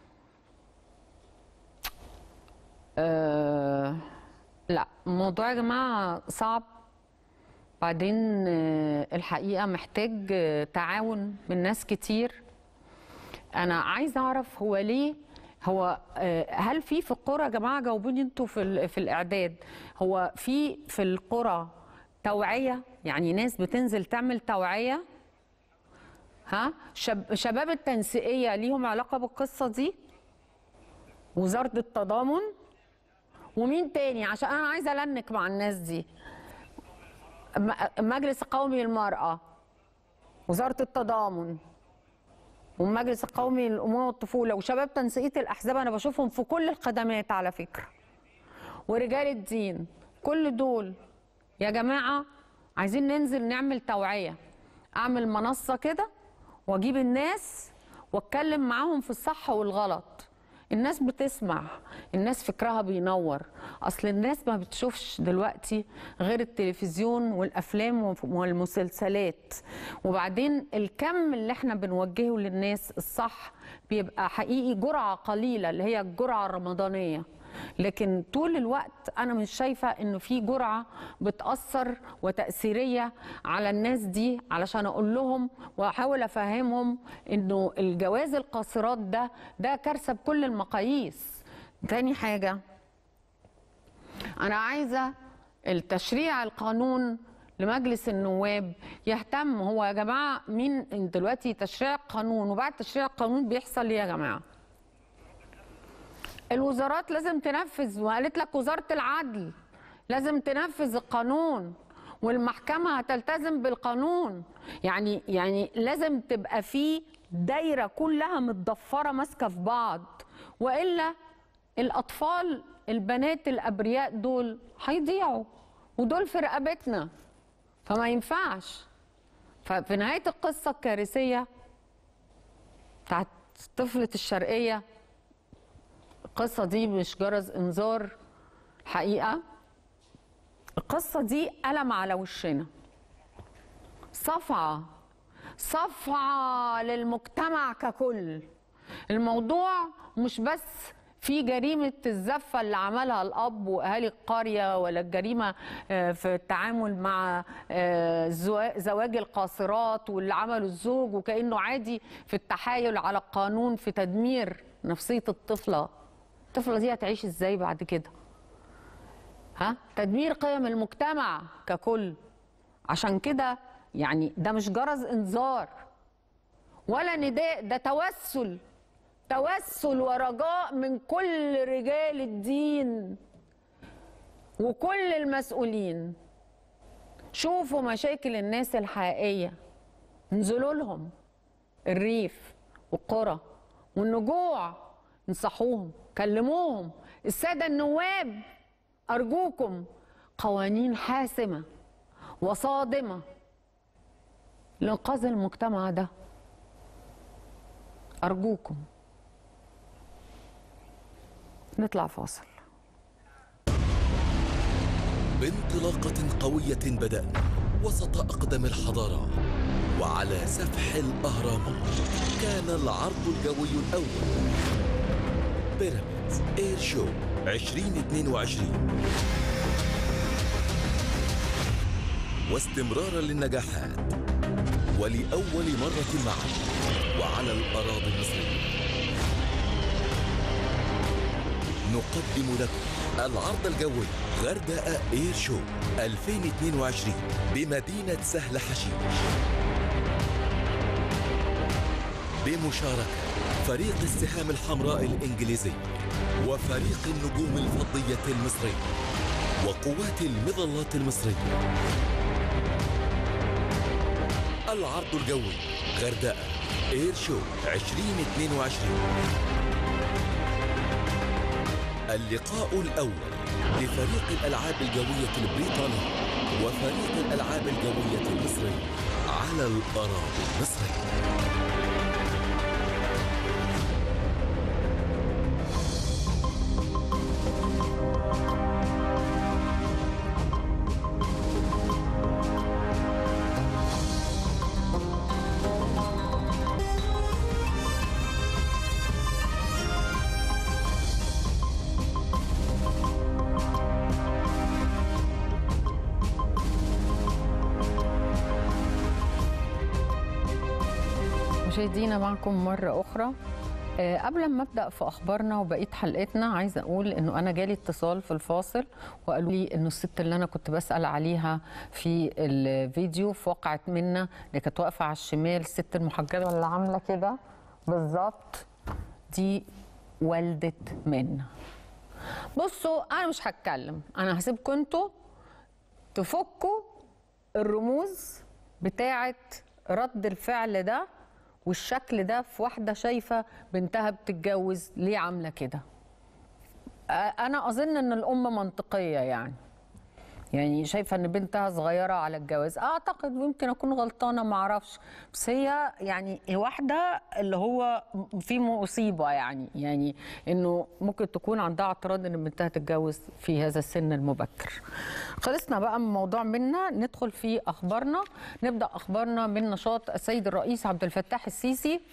أه لا الموضوع يا جماعه صعب بعدين آه، الحقيقه محتاج آه، تعاون من ناس كتير انا عايزه اعرف هو ليه هو آه، هل في في القرى يا جماعه جاوبوني انتوا في ال- في الاعداد هو في في القرى توعيه يعني ناس بتنزل تعمل توعيه ها شب شباب التنسيقيه ليهم علاقه بالقصه دي وزاره التضامن ومين تاني عشان انا عايزه النك مع الناس دي م- المجلس القومي للمراه وزاره التضامن والمجلس القومي للامومه والطفوله وشباب تنسيقيه الاحزاب انا بشوفهم في كل الخدمات على فكره ورجال الدين كل دول يا جماعه عايزين ننزل نعمل توعيه اعمل منصه كده واجيب الناس واتكلم معاهم في الصح والغلط الناس بتسمع الناس فكرها بينور اصل الناس ما بتشوفش دلوقتي غير التلفزيون والافلام والمسلسلات وبعدين الكم اللي احنا بنوجهه للناس الصح بيبقى حقيقي جرعه قليله اللي هي الجرعه الرمضانيه لكن طول الوقت انا مش شايفه انه في جرعه بتاثر وتاثيريه على الناس دي علشان اقول لهم واحاول افهمهم انه الجواز القاصرات ده ده كارثه بكل المقاييس تاني حاجه انا عايزه التشريع القانون لمجلس النواب يهتم هو يا جماعه مين دلوقتي تشريع قانون وبعد تشريع القانون بيحصل ايه يا جماعه الوزارات لازم تنفذ وقالت لك وزارة العدل لازم تنفذ القانون والمحكمة هتلتزم بالقانون يعني يعني لازم تبقى في دايرة كلها متضفرة ماسكة في بعض وإلا الأطفال البنات الأبرياء دول هيضيعوا ودول في رقبتنا فما ينفعش ففي نهاية القصة الكارثية بتاعت طفلة الشرقية القصة دي مش جرس انذار حقيقة القصة دي قلم على وشنا صفعة صفعة للمجتمع ككل الموضوع مش بس في جريمة الزفة اللي عملها الأب وأهالي القرية ولا الجريمة آه، في التعامل مع آه، زوا- زواج القاصرات واللي عمله الزوج وكأنه عادي في التحايل على القانون في تدمير نفسية الطفلة الطفلة دي هتعيش ازاي بعد كده ها تدمير قيم المجتمع ككل عشان كده يعني ده مش جرس انذار ولا نداء ده توسل توسل ورجاء من كل رجال الدين وكل المسؤولين شوفوا مشاكل الناس الحقيقية انزلوا لهم الريف والقرى والنجوع انصحوهم كلموهم السادة النواب أرجوكم قوانين حاسمة وصادمة لإنقاذ المجتمع ده أرجوكم نطلع فاصل بانطلاقة قوية بدأنا وسط أقدم الحضارات وعلى سفح الأهرامات كان العرض الجوي الأول بيراميدز اير شو 2022 واستمرارا للنجاحات ولأول مرة معا وعلى الأراضي المصرية نقدم لكم العرض الجوي غردقة اير شو 2022 بمدينة سهل حشيش بمشاركة فريق السهام الحمراء الإنجليزي وفريق النجوم الفضية المصري وقوات المظلات المصرية العرض الجوي غردقة اير شو 2022 اللقاء الأول لفريق الألعاب الجوية البريطاني وفريق الألعاب الجوية المصري على الأراضي المصرية مشاهدينا معكم مرة أخرى آه، قبل ما ابدا في اخبارنا وبقيه حلقتنا عايزه اقول انه انا جالي اتصال في الفاصل وقالوا لي انه الست اللي انا كنت بسال عليها في الفيديو في واقعه منا اللي كانت واقفه على الشمال الست المحجبه اللي عامله كده بالظبط دي والده منا بصوا انا مش هتكلم انا هسيبكم انتوا تفكوا الرموز بتاعه رد الفعل ده والشكل ده في واحده شايفه بنتها بتتجوز ليه عامله كده آه، انا اظن ان الام منطقيه يعني يعني شايفه ان بنتها صغيره على الجواز اعتقد ممكن اكون غلطانه ما اعرفش بس هي يعني واحده اللي هو في مصيبه يعني يعني انه ممكن تكون عندها اعتراض ان بنتها تتجوز في هذا السن المبكر خلصنا بقى من موضوع منا ندخل في اخبارنا نبدا اخبارنا من نشاط السيد الرئيس عبد الفتاح السيسي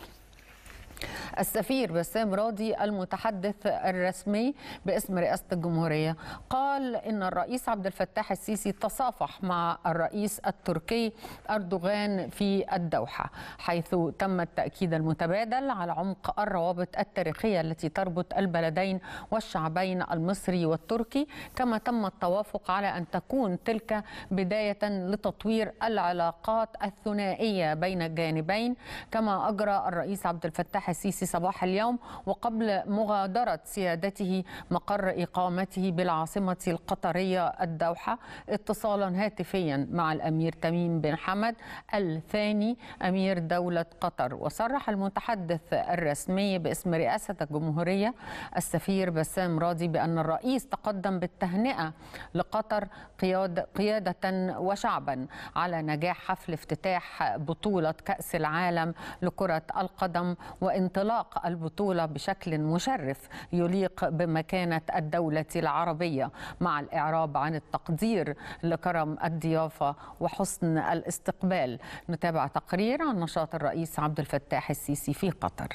السفير بسام راضي المتحدث الرسمي باسم رئاسة الجمهورية قال إن الرئيس عبد الفتاح السيسي تصافح مع الرئيس التركي أردوغان في الدوحة حيث تم التأكيد المتبادل على عمق الروابط التاريخية التي تربط البلدين والشعبين المصري والتركي كما تم التوافق على أن تكون تلك بداية لتطوير العلاقات الثنائية بين الجانبين كما أجرى الرئيس عبد الفتاح السيسي صباح اليوم وقبل مغادرة سيادته مقر إقامته بالعاصمة القطرية الدوحة اتصالا هاتفيا مع الأمير تميم بن حمد الثاني أمير دولة قطر وصرح المتحدث الرسمي باسم رئاسة الجمهورية السفير بسام راضي بأن الرئيس تقدم بالتهنئة لقطر قيادة, قيادة وشعبا على نجاح حفل افتتاح بطولة كأس العالم لكرة القدم وانطلاق البطولة بشكل مشرف يليق بمكانة الدولة العربية مع الإعراب عن التقدير لكرم الضيافة وحسن الاستقبال نتابع تقرير عن نشاط الرئيس عبد الفتاح السيسي في قطر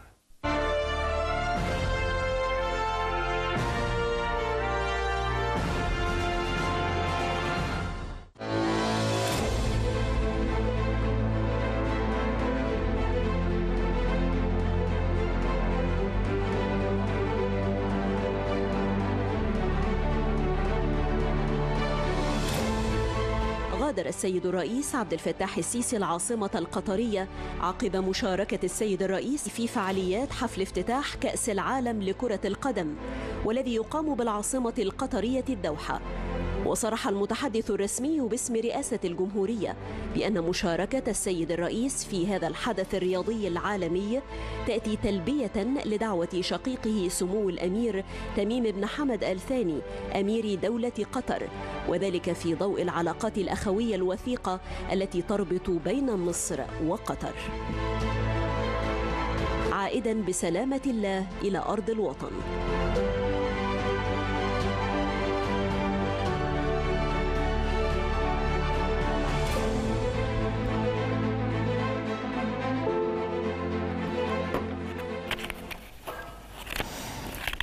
غادر السيد الرئيس عبد الفتاح السيسي العاصمة القطرية عقب مشاركة السيد الرئيس في فعاليات حفل افتتاح كأس العالم لكرة القدم والذي يقام بالعاصمة القطرية الدوحة وصرح المتحدث الرسمي باسم رئاسة الجمهورية بأن مشاركة السيد الرئيس في هذا الحدث الرياضي العالمي تأتي تلبية لدعوة شقيقه سمو الأمير تميم بن حمد الثاني أمير دولة قطر وذلك في ضوء العلاقات الأخوية الوثيقة التي تربط بين مصر وقطر عائدا بسلامة الله إلى أرض الوطن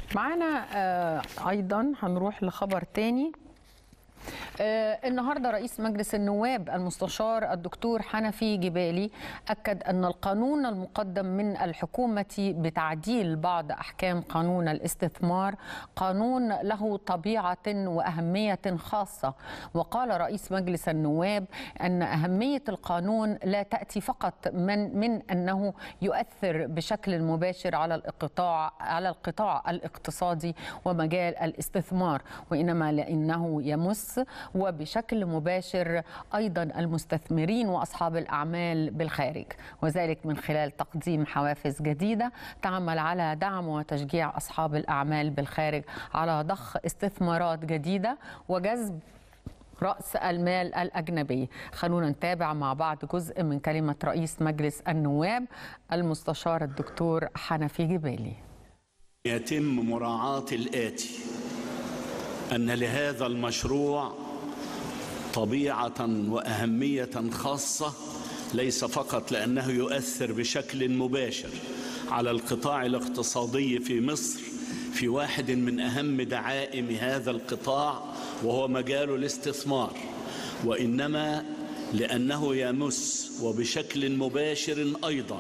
معانا آه، ايضا هنروح لخبر تاني آه، النهارده رئيس مجلس النواب المستشار الدكتور حنفي جبالي اكد ان القانون المقدم من الحكومه بتعديل بعض احكام قانون الاستثمار قانون له طبيعه واهميه خاصه وقال رئيس مجلس النواب ان اهميه القانون لا تاتي فقط من من انه يؤثر بشكل مباشر على القطاع على القطاع الاقتصادي ومجال الاستثمار وانما لانه يمس وبشكل مباشر ايضا المستثمرين واصحاب الاعمال بالخارج وذلك من خلال تقديم حوافز جديده تعمل على دعم وتشجيع اصحاب الاعمال بالخارج على ضخ استثمارات جديده وجذب رأس المال الأجنبي خلونا نتابع مع بعض جزء من كلمة رئيس مجلس النواب المستشار الدكتور حنفي جبالي يتم مراعاة الآتي أن لهذا المشروع طبيعة وأهمية خاصة ليس فقط لأنه يؤثر بشكل مباشر على القطاع الاقتصادي في مصر في واحد من أهم دعائم هذا القطاع وهو مجال الاستثمار وإنما لأنه يمس وبشكل مباشر أيضا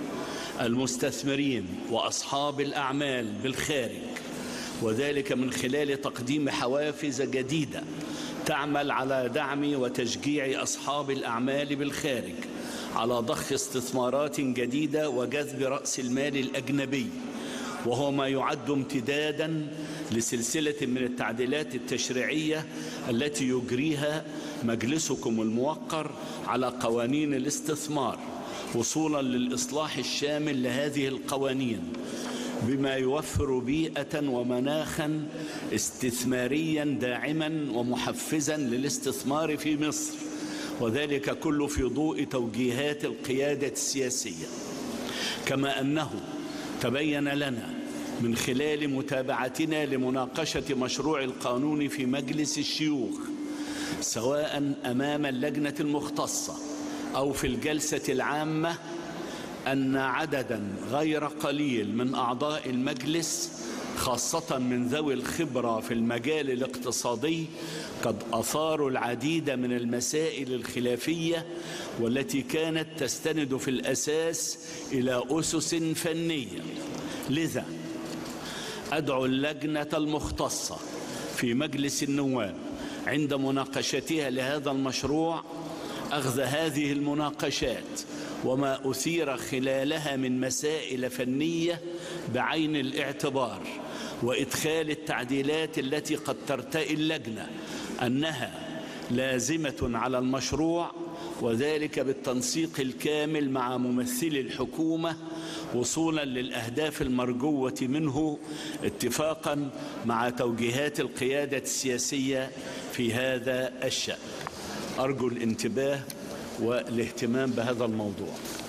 المستثمرين وأصحاب الأعمال بالخارج وذلك من خلال تقديم حوافز جديدة تعمل على دعم وتشجيع أصحاب الأعمال بالخارج على ضخ استثمارات جديدة وجذب رأس المال الأجنبي وهو ما يعد امتدادا لسلسلة من التعديلات التشريعية التي يجريها مجلسكم الموقر على قوانين الاستثمار وصولا للإصلاح الشامل لهذه القوانين بما يوفر بيئة ومناخا استثماريا داعما ومحفزا للاستثمار في مصر وذلك كله في ضوء توجيهات القيادة السياسية كما أنه تبين لنا من خلال متابعتنا لمناقشة مشروع القانون في مجلس الشيوخ سواء أمام اللجنة المختصة أو في الجلسة العامة أن عددا غير قليل من أعضاء المجلس خاصة من ذوي الخبرة في المجال الاقتصادي قد أثاروا العديد من المسائل الخلافية والتي كانت تستند في الأساس إلى أسس فنية لذا أدعو اللجنة المختصة في مجلس النواب عند مناقشتها لهذا المشروع أخذ هذه المناقشات وما أثير خلالها من مسائل فنية بعين الاعتبار وإدخال التعديلات التي قد ترتئي اللجنة أنها لازمة على المشروع وذلك بالتنسيق الكامل مع ممثلي الحكومة وصولا للأهداف المرجوة منه اتفاقا مع توجيهات القيادة السياسية في هذا الشأن أرجو الانتباه والاهتمام بهذا الموضوع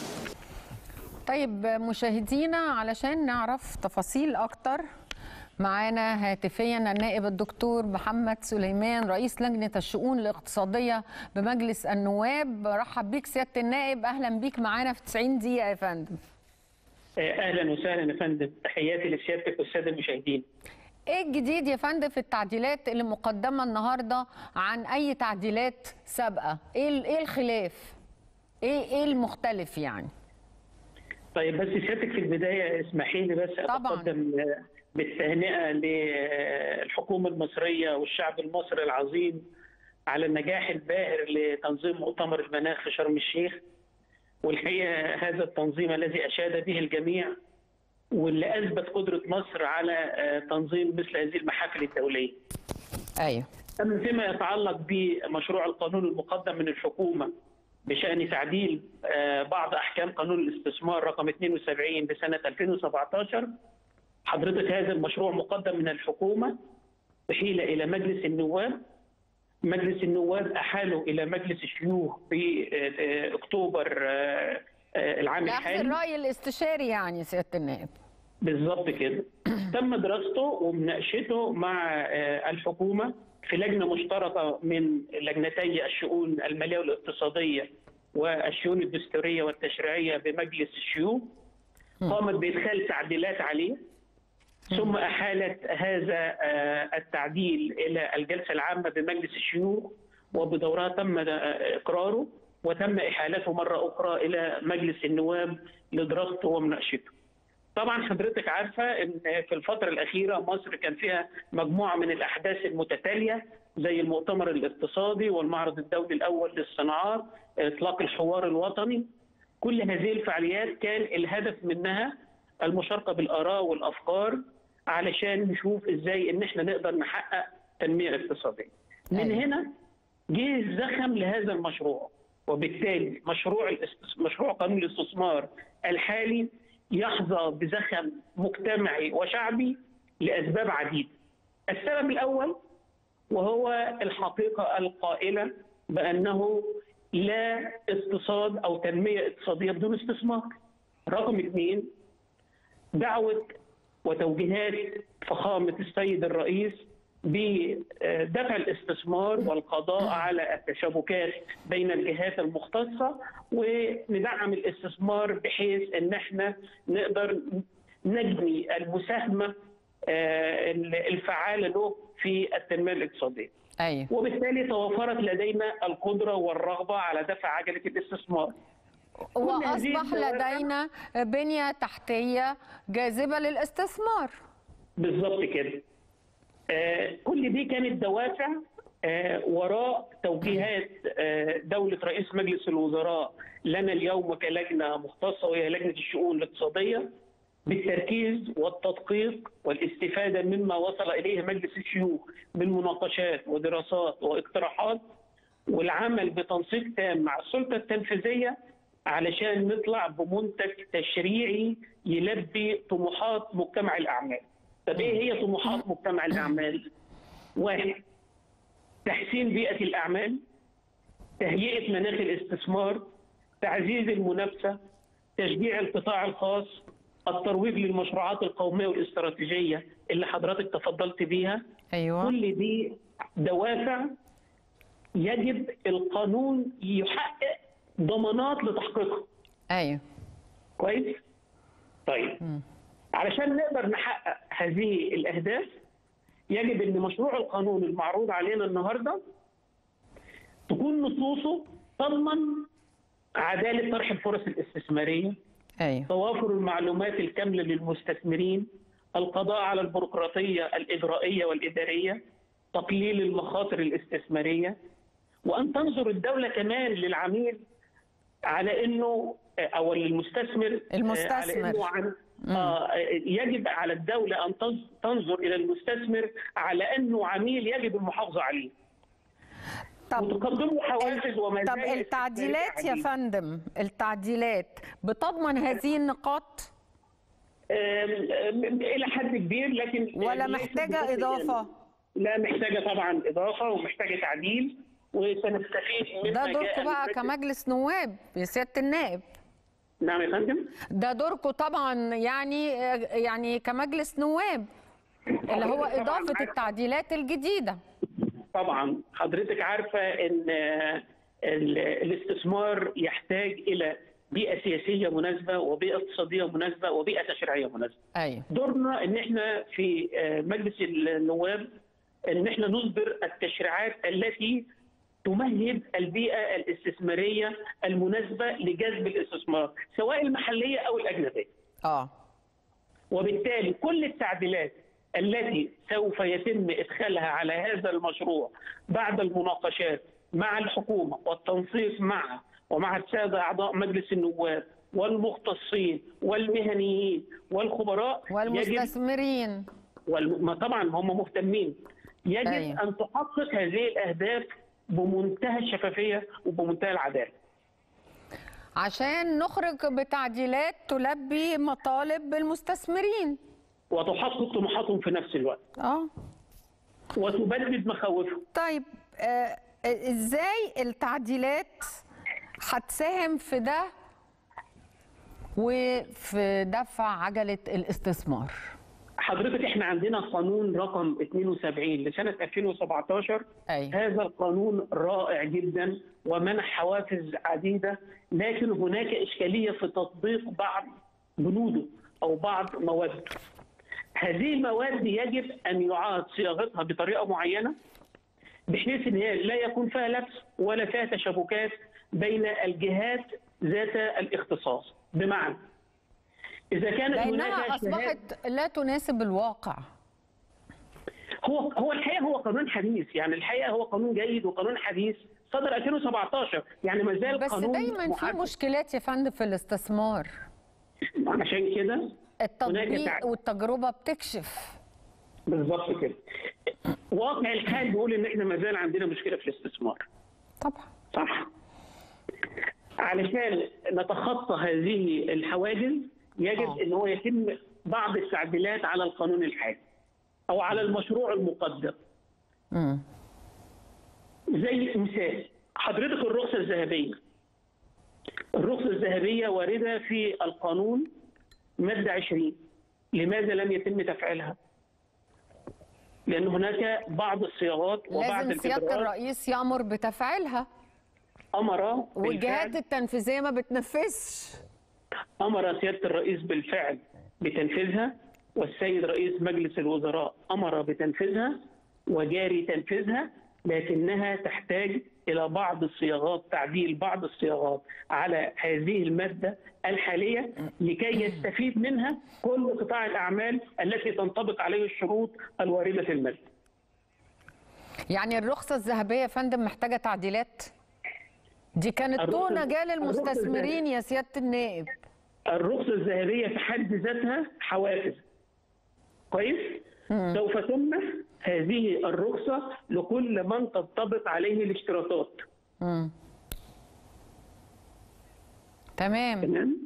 طيب مشاهدينا علشان نعرف تفاصيل أكتر معانا هاتفيا النائب الدكتور محمد سليمان رئيس لجنة الشؤون الاقتصادية بمجلس النواب برحب بيك سيادة النائب أهلا بيك معانا في 90 دقيقة يا فندم اهلا وسهلا يا فندم تحياتي لسيادتك والساده المشاهدين ايه الجديد يا فندم في التعديلات اللي مقدمة النهاردة عن أي تعديلات سابقة ايه ال- ايه الخلاف ايه ايه المختلف يعني طيب بس سيادتك في البدايه اسمحي لي بس طبعاً. اتقدم آه، بالتهنئه للحكومه المصريه والشعب المصري العظيم على النجاح الباهر لتنظيم مؤتمر المناخ في شرم الشيخ والحقيقه هذا التنظيم الذي اشاد به الجميع واللي اثبت قدره مصر على آه، تنظيم مثل هذه المحافل الدوليه. ايوه أما فيما يتعلق بمشروع القانون المقدم من الحكومة بشأن تعديل آه، بعض أحكام قانون الاستثمار رقم 72 لسنة 2017 حضرتك هذا المشروع مقدم من الحكومة أحيل إلى مجلس النواب مجلس النواب أحاله إلى مجلس الشيوخ في آه، آه، أكتوبر آه، آه، العام لأخذ الحالي الرأي الاستشاري يعني سيادة النائب بالظبط كده تم دراسته ومناقشته مع آه، الحكومه في لجنه مشتركه من لجنتي الشؤون الماليه والاقتصاديه والشؤون الدستوريه والتشريعيه بمجلس الشيوخ قامت بادخال تعديلات عليه ثم احالت هذا آه، التعديل الى الجلسه العامه بمجلس الشيوخ وبدورها تم آه، اقراره وتم احالته مره اخرى الى مجلس النواب لدراسته ومناقشته. طبعا حضرتك عارفه ان في الفتره الاخيره مصر كان فيها مجموعه من الاحداث المتتاليه زي المؤتمر الاقتصادي والمعرض الدولي الاول للصناعات اطلاق الحوار الوطني كل هذه الفعاليات كان الهدف منها المشاركه بالاراء والافكار علشان نشوف ازاي ان احنا نقدر نحقق تنميه اقتصاديه. من أيوة. هنا جه الزخم لهذا المشروع وبالتالي مشروع الاست- مشروع قانون الاستثمار الحالي يحظى بزخم مجتمعي وشعبي لاسباب عديده. السبب الاول وهو الحقيقه القائله بانه لا اقتصاد او تنميه اقتصاديه بدون استثمار. رقم اثنين دعوه وتوجيهات فخامه السيد الرئيس بدفع الاستثمار والقضاء على التشابكات بين الجهات المختصه وندعم الاستثمار بحيث ان احنا نقدر نجني المساهمه آه، الفعاله له في التنميه الاقتصاديه. ايوه وبالتالي توفرت لدينا القدره والرغبه على دفع عجله الاستثمار. واصبح الدوافع- لدينا بنيه تحتيه جاذبه للاستثمار بالظبط كده. آه، كل دي كانت دوافع آه، وراء توجيهات آه، دولة رئيس مجلس الوزراء لنا اليوم كلجنة مختصة وهي لجنة الشؤون الاقتصادية بالتركيز والتدقيق والاستفادة مما وصل إليه مجلس الشيوخ من مناقشات ودراسات واقتراحات والعمل بتنسيق تام مع السلطة التنفيذية علشان نطلع بمنتج تشريعي يلبي طموحات مجتمع الأعمال. طب إيه هي طموحات مجتمع الأعمال؟ واحد تحسين بيئة الأعمال تهيئة مناخ الاستثمار تعزيز المنافسة تشجيع القطاع الخاص الترويج للمشروعات القومية والاستراتيجية اللي حضرتك تفضلت بيها ايوه كل دي دوافع يجب القانون يحقق ضمانات لتحقيقها ايوه كويس طيب علشان نقدر نحقق هذه الاهداف يجب ان مشروع القانون المعروض علينا النهارده تكون نصوصه تضمن عداله طرح الفرص الاستثماريه ايوه توافر المعلومات الكامله للمستثمرين القضاء على البيروقراطيه الاجرائيه والاداريه تقليل المخاطر الاستثماريه وان تنظر الدوله كمان للعميل على انه او للمستثمر المستثمر. على انه عن آه يجب على الدوله ان تنظ- تنظر الى المستثمر على انه عميل يجب المحافظه عليه طب وتقدم له حوافز ومزايا طب التعديلات يا استثمارية فندم التعديلات بتضمن هذه النقاط آم، آم، الى حد كبير لكن ولا ليست محتاجه بشكل اضافه لا محتاجه طبعا اضافه ومحتاجه تعديل وسنستفيد مما ده جاء دوركم بقى من- كمجلس نواب يا سياده النائب نعم يا فندم ده دوركم طبعا يعني يعني كمجلس نواب اللي هو طبعاً اضافه عارف- التعديلات الجديده طبعا حضرتك عارفه ان آه، ال- الاستثمار يحتاج الى بيئه سياسيه مناسبه وبيئه اقتصاديه مناسبه وبيئه تشريعيه مناسبه ايوه دورنا ان احنا في آه، مجلس النواب ان احنا نصدر التشريعات التي تمهد البيئه الاستثماريه المناسبه لجذب الاستثمار سواء المحليه او الاجنبيه. اه وبالتالي كل التعديلات التي سوف يتم ادخالها على هذا المشروع بعد المناقشات مع الحكومه والتنسيق معها ومع الساده اعضاء مجلس النواب والمختصين والمهنيين والخبراء يجب والمستثمرين والم... ما طبعا هم مهتمين يجب أيوة. أيوة. ان تحقق هذه الاهداف بمنتهى الشفافيه وبمنتهى العداله عشان نخرج بتعديلات تلبي مطالب المستثمرين وتحقق طموحاتهم في نفس الوقت اه وتبدد مخاوفهم طيب آه ازاي التعديلات هتساهم في ده وفي دفع عجله الاستثمار حضرتك احنا عندنا قانون رقم 72 لسنه 2017 أيوة. هذا القانون رائع جدا ومنح حوافز عديده لكن هناك اشكاليه في تطبيق بعض بنوده او بعض مواده. هذه المواد يجب ان يعاد صياغتها بطريقه معينه بحيث ان هي لا يكون فيها لبس ولا فيها تشابكات بين الجهات ذات الاختصاص بمعنى اذا كانت لانها هناك شهادة- اصبحت لا تناسب الواقع هو هو الحقيقه هو قانون حديث يعني الحقيقه هو قانون جيد وقانون حديث صدر 2017 يعني ما زال بس قانون دايما في معدل. مشكلات يا فندم في الاستثمار عشان كده التطبيق تع- والتجربه بتكشف بالظبط كده واقع الحال بيقول ان احنا ما زال عندنا مشكله في الاستثمار طبعا صح علشان نتخطى هذه الحواجز يجب آه. ان هو يتم بعض التعديلات على القانون الحالي او على المشروع المقدم مم. زي مثال حضرتك الرخصة الذهبية الرخصة الذهبية واردة في القانون مادة 20 لماذا لم يتم تفعيلها؟ لأن هناك بعض الصياغات وبعض لازم سياده الإجراءات الرئيس يامر بتفعيلها أمر والجهات بالفعل التنفيذيه ما بتنفذش أمر سيادة الرئيس بالفعل بتنفيذها والسيد رئيس مجلس الوزراء أمر بتنفيذها وجاري تنفيذها لكنها تحتاج إلى بعض الصياغات تعديل بعض الصياغات على هذه المادة الحالية لكي يستفيد منها كل قطاع الأعمال التي تنطبق عليه الشروط الواردة في المادة يعني الرخصه الذهبيه يا فندم محتاجه تعديلات دي كانت الرخصة- طونه جال الرخصة المستثمرين يا سياده النائب الرخصة الذهبية في حد ذاتها حوافز كويس سوف تمنح هذه الرخصة لكل من تنطبق عليه الاشتراطات مم. تمام تمام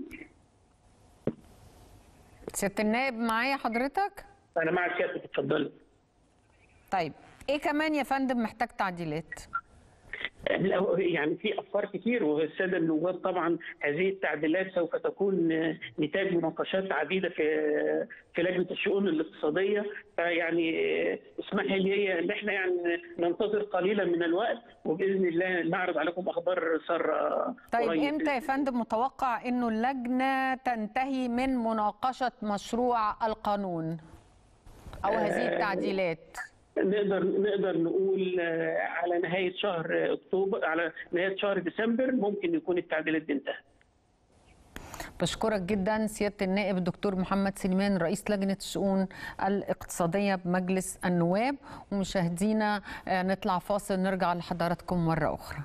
سياده النائب معايا حضرتك أنا مع سيادتك اتفضلي طيب ايه كمان يا فندم محتاج تعديلات لا، يعني في افكار كتير والساده النواب طبعا هذه التعديلات سوف تكون نتاج مناقشات عديده في في لجنه الشؤون الاقتصاديه فيعني اسمح لي ان احنا يعني ننتظر قليلا من الوقت وباذن الله نعرض عليكم اخبار ساره طيب قريب. امتى يا فندم متوقع انه اللجنه تنتهي من مناقشه مشروع القانون او هذه التعديلات نقدر نقدر نقول آه، على نهايه شهر اكتوبر على نهايه شهر ديسمبر ممكن يكون التعديلات دي انتهت بشكرك جدا سياده النائب الدكتور محمد سليمان رئيس لجنه الشؤون الاقتصاديه بمجلس النواب ومشاهدينا آه، نطلع فاصل نرجع لحضراتكم مره اخرى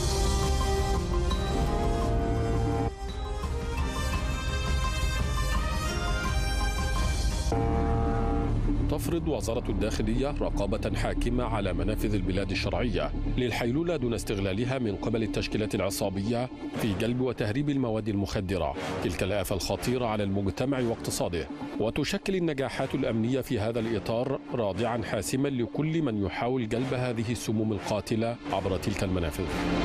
تفرض وزارة الداخلية رقابة حاكمة على منافذ البلاد الشرعية للحيلولة دون استغلالها من قبل التشكيلات العصابية في جلب وتهريب المواد المخدرة تلك الآفة الخطيرة على المجتمع واقتصاده وتشكل النجاحات الأمنية في هذا الإطار رادعا حاسما لكل من يحاول جلب هذه السموم القاتلة عبر تلك المنافذ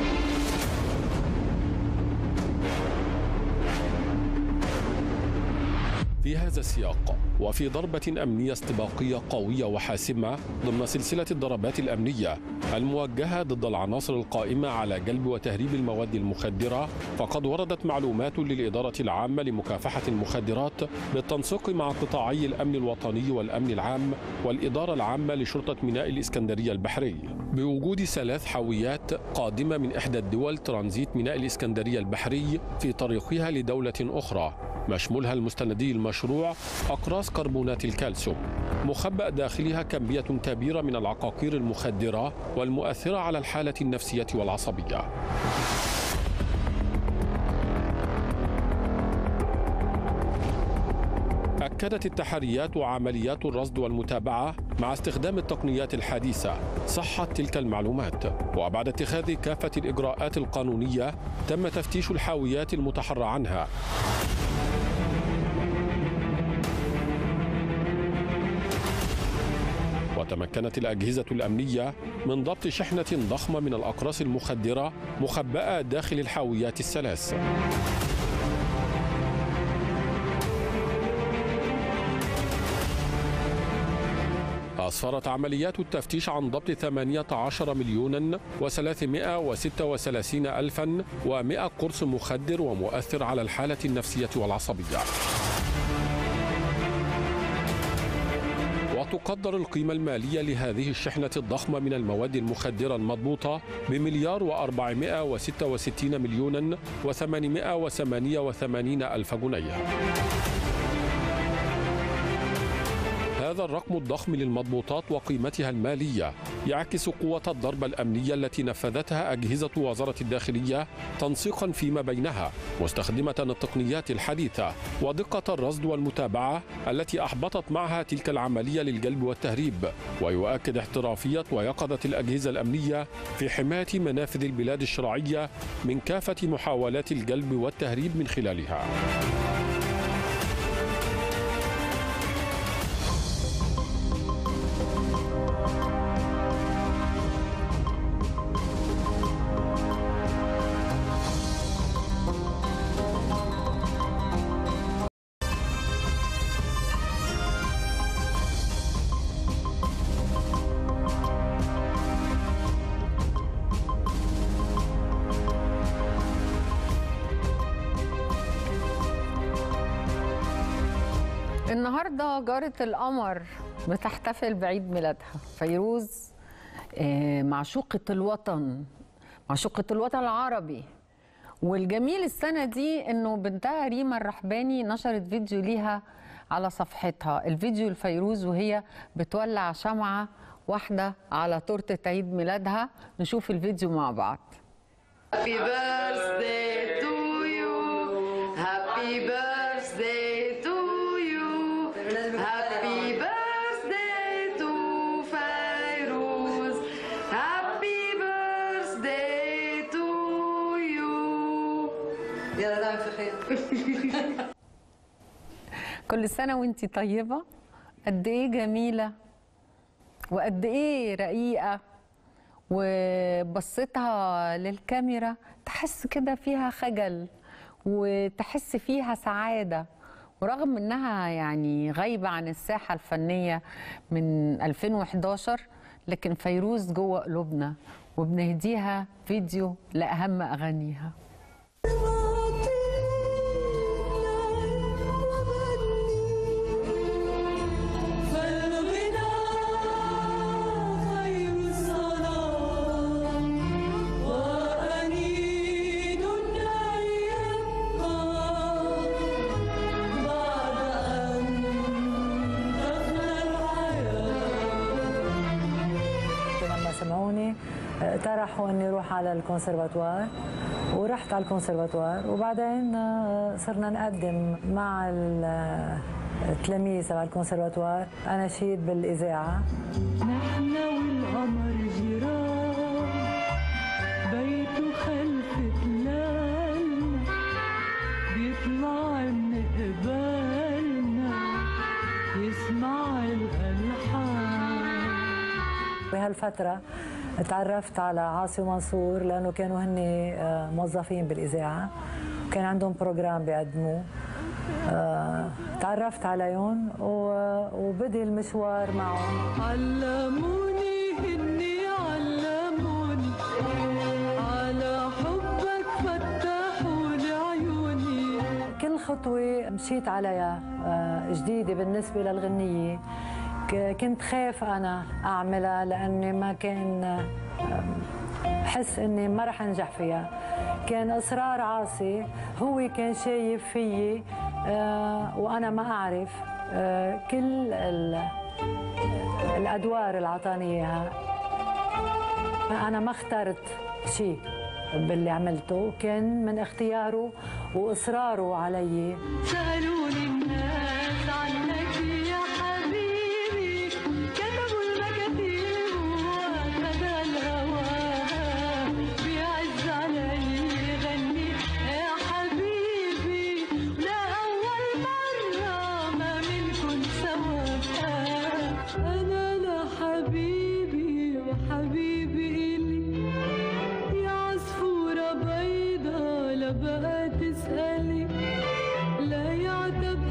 في هذا السياق وفي ضربة أمنية استباقية قوية وحاسمة ضمن سلسلة الضربات الأمنية الموجهة ضد العناصر القائمة على جلب وتهريب المواد المخدرة فقد وردت معلومات للإدارة العامة لمكافحة المخدرات بالتنسيق مع قطاعي الأمن الوطني والأمن العام والإدارة العامة لشرطة ميناء الإسكندرية البحري بوجود ثلاث حاويات قادمة من إحدى الدول ترانزيت ميناء الإسكندرية البحري في طريقها لدولة أخرى مشمولها المستندي المشروع أقراص كربونات الكالسيوم مخبأ داخلها كمية كبيرة من العقاقير المخدرة والمؤثرة على الحالة النفسية والعصبية أكدت التحريات وعمليات الرصد والمتابعة مع استخدام التقنيات الحديثة صحة تلك المعلومات وبعد اتخاذ كافة الإجراءات القانونية تم تفتيش الحاويات المتحرى عنها وتمكنت الأجهزة الأمنية من ضبط شحنة ضخمة من الأقراص المخدرة مخبأة داخل الحاويات الثلاث أسفرت عمليات التفتيش عن ضبط 18 مليون و336 ألفا و100 قرص مخدر ومؤثر على الحالة النفسية والعصبية وتقدر القيمة المالية لهذه الشحنة الضخمة من المواد المخدرة المضبوطة بمليار وأربعمائة وستة وستين مليون وثمانمائة وثمانية وثمانين ألف جنيه هذا الرقم الضخم للمضبوطات وقيمتها المالية يعكس قوة الضربة الأمنية التي نفذتها أجهزة وزارة الداخلية تنسيقا فيما بينها مستخدمة التقنيات الحديثة ودقة الرصد والمتابعة التي أحبطت معها تلك العملية للجلب والتهريب ويؤكد احترافية ويقظة الأجهزة الأمنية في حماية منافذ البلاد الشرعية من كافة محاولات الجلب والتهريب من خلالها النهارده جارة القمر بتحتفل بعيد ميلادها فيروز آه، معشوقة الوطن معشوقة الوطن العربي والجميل السنة دي انه بنتها ريما الرحباني نشرت فيديو ليها على صفحتها الفيديو لفيروز وهي بتولع شمعة واحدة على تورتة عيد ميلادها نشوف الفيديو مع بعض Happy birthday to you. Happy birthday to you. Happy birthday to Fairuz. Happy birthday to you. يلا دعم في خير. كل سنة وانتي طيبة قد ايه جميلة وقد ايه رقيقة وبصتها للكاميرا تحس كده فيها خجل وتحس فيها سعادة ورغم انها يعني غايبة عن الساحة الفنية من 2011 لكن فيروز جوه قلوبنا وبنهديها فيديو لأهم أغانيها فالغنى خير الصلاة وأنين النار يبقى بعد أن تفنى الحياة لما سمعوني آه، طرحوا اني اروح على الكونسرفاتوار ورحت على الكونسرفاتوار وبعدين آه، صرنا نقدم مع ال- آه، التلاميذ تبع الكونسرفاتوار اناشيد بالاذاعه نحن والقمر جيران بيته خلف تلالنا بيطلع من قبالنا يسمع الألحان بهالفتره تعرفت على عاصي ومنصور لانه كانوا هن آه، موظفين بالاذاعه وكان عندهم بروجرام بيقدموه آه، تعرفت عليهم و- وبدي المشوار معهم علموني هني علموني على حبك فتحوا لي عيوني كل خطوة مشيت عليها آه، جديدة بالنسبة للغنية ك- كنت خايف أنا أعملها لأني ما كان آم، حس إني ما رح أنجح فيها كان إصرار عاصي هو كان شايف فيي آه، وأنا ما أعرف آه، كل ال- الأدوار اللي أعطاني إياها أنا ما اخترت شيء باللي عملته كان من اختياره وإصراره علي سألوني الناس عنك يا حبيبي كتبوا المكاتيب وأخذ الهوى بيعز علي غني يا حبيبي لا أول مرة ما منكن سوا أنا لحبيبي وحبيبي إلي يا عصفورة بيضة لا بقى تسألي لا يعتب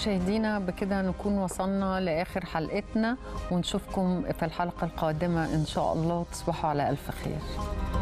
مشاهدينا بكده نكون وصلنا لاخر حلقتنا ونشوفكم في الحلقه القادمه ان شاء الله تصبحوا على الف خير